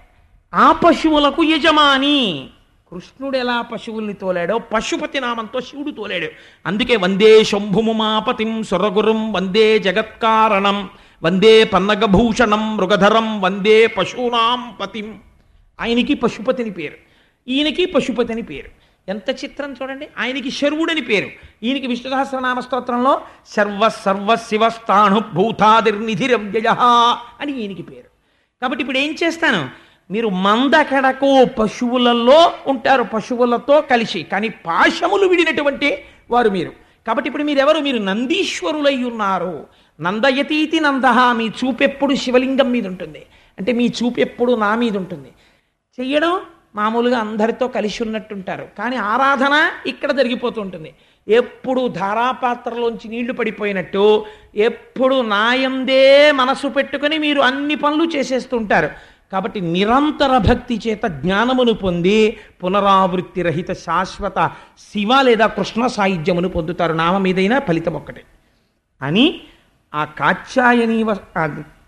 ఆ పశువులకు యజమాని కృష్ణుడు ఎలా పశువుల్ని తోలాడో పశుపతి నామంతో శివుడు తోలాడు అందుకే వందే శంభుముమాపతిం సురగురుం వందే జగత్కారణం వందే పన్నగభూషణం మృగధరం వందే పశూనాం పతిం ఆయనకి పశుపతిని పేరు ఈయనకి పశుపతి అని పేరు ఎంత చిత్రం చూడండి ఆయనకి శర్వుడని పేరు ఈయనకి విష్ణు సహస్రనామ స్తోత్రంలో సర్వ సర్వ శివస్థాణు భూతాదిర్నిధిరవ్యయ అని ఈయనకి పేరు కాబట్టి ఇప్పుడు ఏం చేస్తాను మీరు మందకడకు పశువులలో ఉంటారు పశువులతో కలిసి కానీ పాశములు విడినటువంటి వారు మీరు కాబట్టి ఇప్పుడు మీరు ఎవరు మీరు నందీశ్వరులై ఉన్నారు నందయతీతి నంద మీ చూపెప్పుడు శివలింగం మీద ఉంటుంది అంటే మీ చూపెప్పుడు నా మీద ఉంటుంది చెయ్యడం మామూలుగా అందరితో కలిసి ఉన్నట్టుంటారు కానీ ఆరాధన ఇక్కడ జరిగిపోతుంటుంది ఎప్పుడు ధారాపాత్రలోంచి నీళ్లు పడిపోయినట్టు ఎప్పుడు నాయందే మనసు పెట్టుకొని మీరు అన్ని పనులు చేసేస్తుంటారు కాబట్టి నిరంతర భక్తి చేత జ్ఞానమును పొంది పునరావృత్తి రహిత శాశ్వత శివ లేదా కృష్ణ సాయుధ్యమును పొందుతారు నామ మీదైనా ఫలితం ఒక్కటే అని ఆ కాత్యాయని వ- ఆ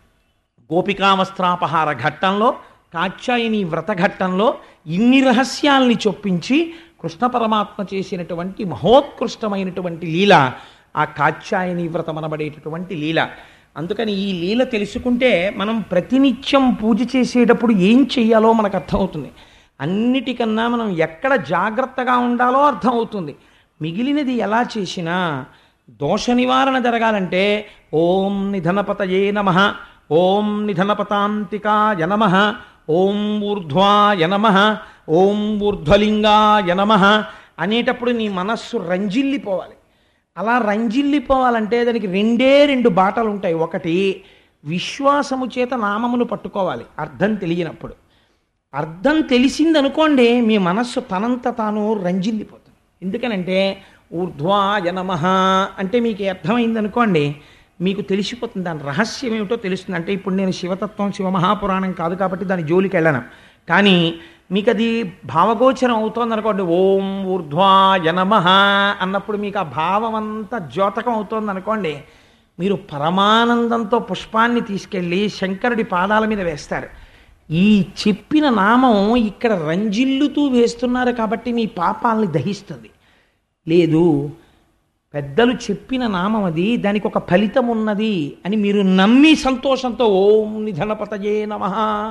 గోపికావస్త్రాపహార ఘట్టంలో కాత్యాయని వ్రత ఘట్టంలో ఇన్ని రహస్యాల్ని చొప్పించి కృష్ణ పరమాత్మ చేసినటువంటి మహోత్కృష్టమైనటువంటి లీల ఆ కాత్యాయని వ్రతం అనబడేటటువంటి లీల అందుకని ఈ లీల తెలుసుకుంటే మనం ప్రతినిత్యం పూజ చేసేటప్పుడు ఏం చెయ్యాలో మనకు అర్థమవుతుంది అన్నిటికన్నా మనం ఎక్కడ జాగ్రత్తగా ఉండాలో అర్థమవుతుంది మిగిలినది ఎలా చేసినా దోష నివారణ జరగాలంటే ఓం నిధనపతయే నమ ఓం నిధనపతాంతికాయ నమ ఓం ఊర్ధ్వాయ నమ ఓం ఊర్ధ్వలింగాయ నమ అనేటప్పుడు నీ మనస్సు రంజిల్లిపోవాలి అలా రంజిల్లిపోవాలంటే దానికి రెండే రెండు బాటలు ఉంటాయి ఒకటి విశ్వాసము చేత నామమును పట్టుకోవాలి అర్థం తెలియనప్పుడు అర్థం తెలిసిందనుకోండి మీ మనస్సు తనంత తాను రంజిల్లిపోతుంది ఎందుకనంటే ఊర్ధ్వాయ నమ అంటే మీకు అర్థమైందనుకోండి మీకు తెలిసిపోతుంది దాని రహస్యం ఏమిటో తెలుస్తుంది అంటే ఇప్పుడు నేను శివతత్వం శివమహాపురాణం కాదు కాబట్టి దాని జోలికి వెళ్ళను కానీ మీకు అది భావగోచరం అవుతోంది అనుకోండి ఓం ఊర్ధ్వాయ నమ అన్నప్పుడు మీకు ఆ భావం అంతా ద్యోతకం అవుతోంది అనుకోండి మీరు పరమానందంతో పుష్పాన్ని తీసుకెళ్ళి శంకరుడి పాదాల మీద వేస్తారు ఈ చెప్పిన నామం ఇక్కడ రంజిల్లుతూ వేస్తున్నారు కాబట్టి మీ పాపాలని దహిస్తుంది లేదు పెద్దలు చెప్పిన నామం అది దానికి ఒక ఫలితం ఉన్నది అని మీరు నమ్మి సంతోషంతో ఓం నిధనపతయే నమ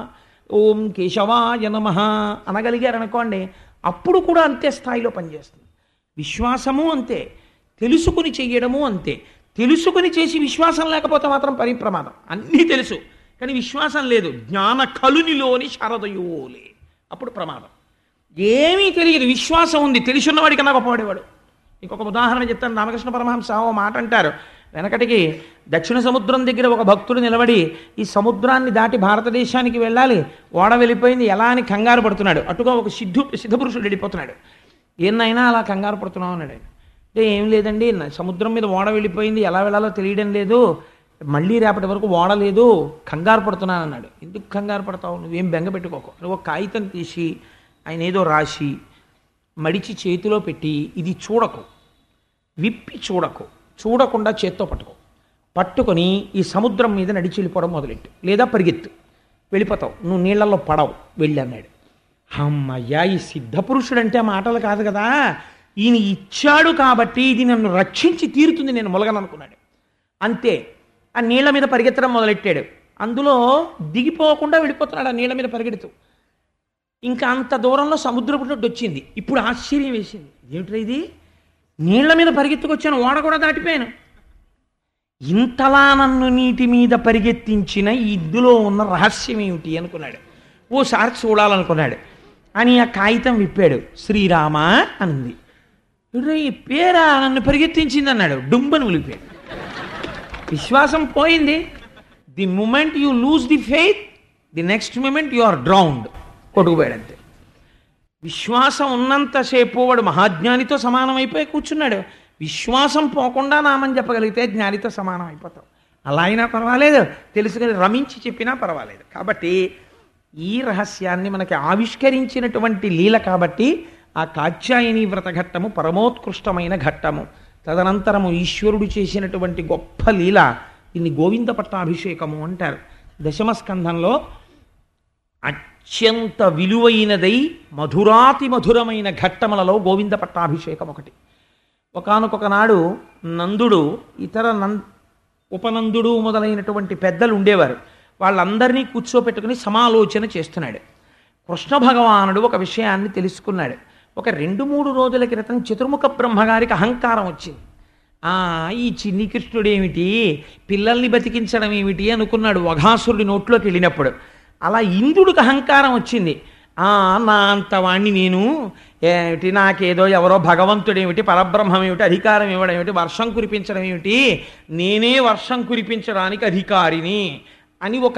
ఓం కేశవాయ నమ అనగలిగారనుకోండి అప్పుడు కూడా అంతే స్థాయిలో పనిచేస్తుంది విశ్వాసము అంతే తెలుసుకుని చెయ్యడము అంతే తెలుసుకుని చేసి విశ్వాసం లేకపోతే మాత్రం పరి ప్రమాదం అన్నీ తెలుసు కానీ విశ్వాసం లేదు జ్ఞాన కలునిలోని శారదయోలే అప్పుడు ప్రమాదం ఏమీ తెలియదు విశ్వాసం ఉంది తెలిసిన్నవాడి కన్నా గొప్పవాడేవాడు ఇంకొక ఉదాహరణ చెప్తాను రామకృష్ణ పరమహంస ఓ మాట అంటారు వెనకటికి దక్షిణ సముద్రం దగ్గర ఒక భక్తుడు నిలబడి ఈ సముద్రాన్ని దాటి భారతదేశానికి వెళ్ళాలి ఓడ వెళ్ళిపోయింది ఎలా అని కంగారు పడుతున్నాడు అటుగా ఒక సిద్ధు సిద్ధపురుషుడు వెళ్ళిపోతున్నాడు ఏన్నైనా అలా కంగారు పడుతున్నావు అన్నాడు ఆయన అంటే ఏం లేదండి నా- సముద్రం మీద ఓడ వెళ్ళిపోయింది ఎలా వెళ్ళాలో తెలియడం లేదు మళ్ళీ రేపటి వరకు ఓడ లేదు కంగారు పడుతున్నాను అన్నాడు ఎందుకు కంగారు పడతావు నువ్వేం బెంగ పెట్టుకోకు నువ్వు ఒక కాగితం తీసి ఆయన ఏదో రాసి మడిచి చేతిలో పెట్టి ఇది చూడకు విప్పి చూడకు చూడకుండా చేత్తో పట్టుకో పట్టుకొని ఈ సముద్రం మీద నడిచి వెళ్ళిపోవడం మొదలెట్టు లేదా పరిగెత్తు వెళ్ళిపోతావు నువ్వు నీళ్లలో పడవు వెళ్ళి అన్నాడు అమ్మయ్యా ఈ సిద్ధపురుషుడు అంటే మాటలు కాదు కదా ఈయన ఇచ్చాడు కాబట్టి ఇది నన్ను రక్షించి తీరుతుంది నేను మొలగననుకున్నాడు అంతే ఆ నీళ్ల మీద పరిగెత్తడం మొదలెట్టాడు అందులో దిగిపోకుండా వెళ్ళిపోతున్నాడు ఆ నీళ్ల మీద పరిగెడుతూ ఇంకా అంత దూరంలో సముద్రపు తొట్టు వచ్చింది ఇప్పుడు ఆశ్చర్యం వేసింది ఏమిట్రా ఇది నీళ్ల మీద పరిగెత్తుకొచ్చాను ఓడ కూడా దాటిపోయాను ఇంతలా నన్ను నీటి మీద పరిగెత్తించిన ఇందులో ఉన్న రహస్యం ఏమిటి అనుకున్నాడు ఓసారి చూడాలనుకున్నాడు అని ఆ కాగితం విప్పాడు శ్రీరామ అనుంది "ఇరే, ఈ పేరా నన్ను పరిగెత్తించింది అన్నాడు డుంబను ఉలిపాడు విశ్వాసం పోయింది the moment you lose the faith the next moment you are drowned కొట్టుకుపోయాడు అంతే విశ్వాసం ఉన్నంతసేపు వాడు మహాజ్ఞానితో సమానమైపోయి కూర్చున్నాడు విశ్వాసం పోకుండా నామని చెప్పగలిగితే జ్ఞానితో సమానం అయిపోతాం అలా అయినా పర్వాలేదు తెలుసుకుని రమించి చెప్పినా పర్వాలేదు కాబట్టి ఈ రహస్యాన్ని మనకి ఆవిష్కరించినటువంటి లీల కాబట్టి ఆ కాత్యాయని వ్రత ఘట్టము పరమోత్కృష్టమైన ఘట్టము తదనంతరము ఈశ్వరుడు చేసినటువంటి గొప్ప లీల దీన్ని గోవింద పట్టాభిషేకము అంటారు దశమ స్కంధంలో అత్యంత విలువైనదై మధురాతి మధురమైన ఘట్టములలో గోవింద పట్టాభిషేకం ఒకటి ఒకానొక నాడు నందుడు ఇతర నం ఉపనందుడు మొదలైనటువంటి పెద్దలు ఉండేవారు వాళ్ళందరినీ కూర్చోపెట్టుకుని సమాలోచన చేస్తున్నాడు కృష్ణ భగవానుడు ఒక విషయాన్ని తెలుసుకున్నాడు ఒక రెండు మూడు రోజుల క్రితం చతుర్ముఖ బ్రహ్మగారికి అహంకారం వచ్చింది ఆ ఈ చిన్ని కృష్ణుడేమిటి పిల్లల్ని బతికించడం ఏమిటి అనుకున్నాడు వఘాసురుడి నోట్లోకి వెళ్ళినప్పుడు అలా ఇంద్రుడికి అహంకారం వచ్చింది ఆ నా అంత వాణ్ణి నేను ఏమిటి నాకేదో ఎవరో భగవంతుడేమిటి పరబ్రహ్మం ఏమిటి అధికారం ఇవ్వడం ఏమిటి వర్షం కురిపించడం ఏమిటి నేనే వర్షం కురిపించడానికి అధికారిని అని ఒక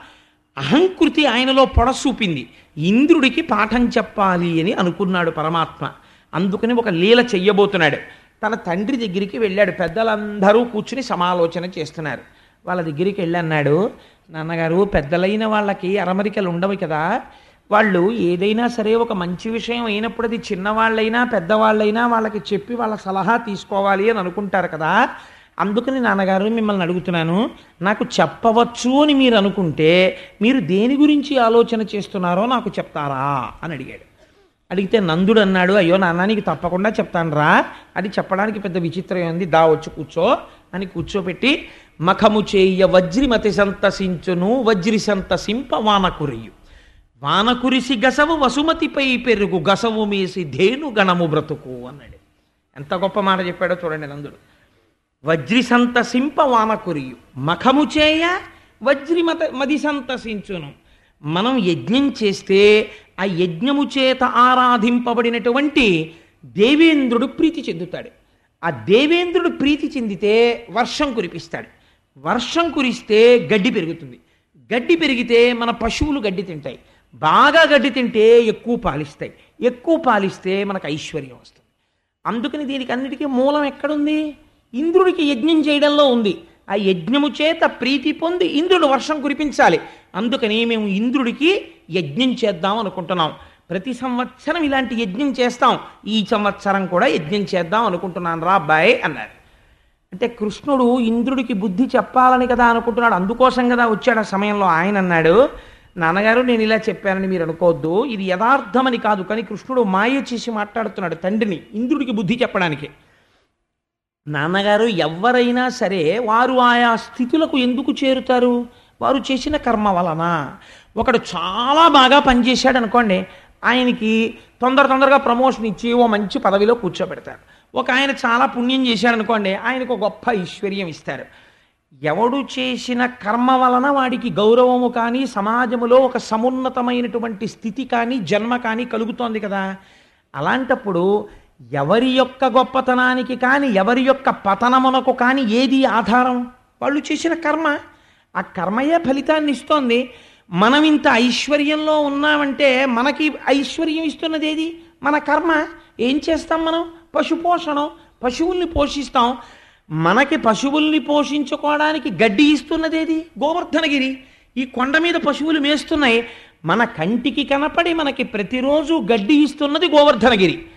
అహంకృతి ఆయనలో పొడసూపింది ఇంద్రుడికి పాఠం చెప్పాలి అని అనుకున్నాడు పరమాత్మ అందుకని ఒక లీల చెయ్యబోతున్నాడు తన తండ్రి దగ్గరికి వెళ్ళాడు పెద్దలందరూ కూర్చుని సమాలోచన చేస్తున్నారు వాళ్ళ దగ్గరికి వెళ్ళి అన్నాడు నాన్నగారు పెద్దలైన వాళ్ళకి అరమరికలు ఉండవు కదా వాళ్ళు ఏదైనా సరే ఒక మంచి విషయం అయినప్పుడు అది చిన్నవాళ్ళైనా పెద్దవాళ్ళైనా వాళ్ళకి చెప్పి వాళ్ళ సలహా తీసుకోవాలి అని అనుకుంటారు కదా అందుకని నాన్నగారు మిమ్మల్ని అడుగుతున్నాను నాకు చెప్పవచ్చు అని మీరు అనుకుంటే మీరు దేని గురించి ఆలోచన చేస్తున్నారో నాకు చెప్తారా అని అడిగాడు అడిగితే నందుడు అన్నాడు అయ్యో నాన్న నీకు తప్పకుండా చెప్తాను రా అది చెప్పడానికి పెద్ద విచిత్రం ఉంది దా వచ్చి కూర్చో అని కూర్చోపెట్టి మఖము చేయ వజ్రిమతి సంతసించును వజ్రి సంతసింప వానకురియు వానకురిసి గసవు వసుమతిపై పెరుగు గసవు మేసి ధేను గణము బ్రతుకు అన్నాడు ఎంత గొప్ప మాట చెప్పాడో చూడండి నందుడు వజ్రి సంతసింప వానకురియు మఖము చేయ వజ్రిమత మది సంతసించును మనం యజ్ఞం చేస్తే ఆ యజ్ఞము చేత ఆరాధింపబడినటువంటి దేవేంద్రుడు ప్రీతి చెందుతాడు ఆ దేవేంద్రుడు ప్రీతి చెందితే వర్షం కురిపిస్తాడు వర్షం కురిస్తే గడ్డి పెరుగుతుంది గడ్డి పెరిగితే మన పశువులు గడ్డి తింటాయి బాగా గడ్డి తింటే ఎక్కువ పాలిస్తాయి ఎక్కువ పాలిస్తే మనకు ఐశ్వర్యం వస్తుంది అందుకని దీనికి అన్నిటికీ మూలం ఎక్కడుంది ఇంద్రుడికి యజ్ఞం చేయడంలో ఉంది ఆ యజ్ఞము చేత ప్రీతి పొంది ఇంద్రుడు వర్షం కురిపించాలి అందుకని మేము ఇంద్రుడికి యజ్ఞం చేద్దాం అనుకుంటున్నాం ప్రతి సంవత్సరం ఇలాంటి యజ్ఞం చేస్తాం ఈ సంవత్సరం కూడా యజ్ఞం చేద్దాం అనుకుంటున్నాను రా అబ్బాయి అన్నారు అంటే కృష్ణుడు ఇంద్రుడికి బుద్ధి చెప్పాలని కదా అనుకుంటున్నాడు అందుకోసం కదా వచ్చాడు ఆ సమయంలో ఆయన అన్నాడు నాన్నగారు నేను ఇలా చెప్పానని మీరు అనుకోవద్దు ఇది యథార్థమని కాదు కానీ కృష్ణుడు మాయ చేసి మాట్లాడుతున్నాడు తండ్రిని ఇంద్రుడికి బుద్ధి చెప్పడానికి నాన్నగారు ఎవరైనా సరే వారు ఆయా స్థితులకు ఎందుకు చేరుతారు వారు చేసిన కర్మ వలన ఒకడు చాలా బాగా పనిచేశాడు అనుకోండి ఆయనకి తొందర తొందరగా ప్రమోషన్ ఇచ్చి ఓ మంచి పదవిలో కూర్చోబెడతారు ఒక ఆయన చాలా పుణ్యం చేశాడు అనుకోండి ఆయనకు ఒక గొప్ప ఐశ్వర్యం ఇస్తారు ఎవడు చేసిన కర్మ వలన వాడికి గౌరవము కానీ సమాజములో ఒక సమున్నతమైనటువంటి స్థితి కానీ జన్మ కానీ కలుగుతోంది కదా అలాంటప్పుడు ఎవరి యొక్క గొప్పతనానికి కానీ ఎవరి యొక్క పతనమునకు కానీ ఏది ఆధారం వాళ్ళు చేసిన కర్మ ఆ కర్మయే ఫలితాన్ని ఇస్తోంది మనం ఇంత ఐశ్వర్యంలో ఉన్నామంటే మనకి ఐశ్వర్యం ఇస్తున్నది ఏది మన కర్మ ఏం చేస్తాం మనం పశుపోషణం పశువుల్ని పోషిస్తాం మనకి పశువుల్ని పోషించుకోవడానికి గడ్డి ఇస్తున్నది ఏది గోవర్ధనగిరి ఈ కొండ మీద పశువులు మేస్తున్నాయి మన కంటికి కనపడి మనకి ప్రతిరోజు గడ్డి ఇస్తున్నది గోవర్ధనగిరి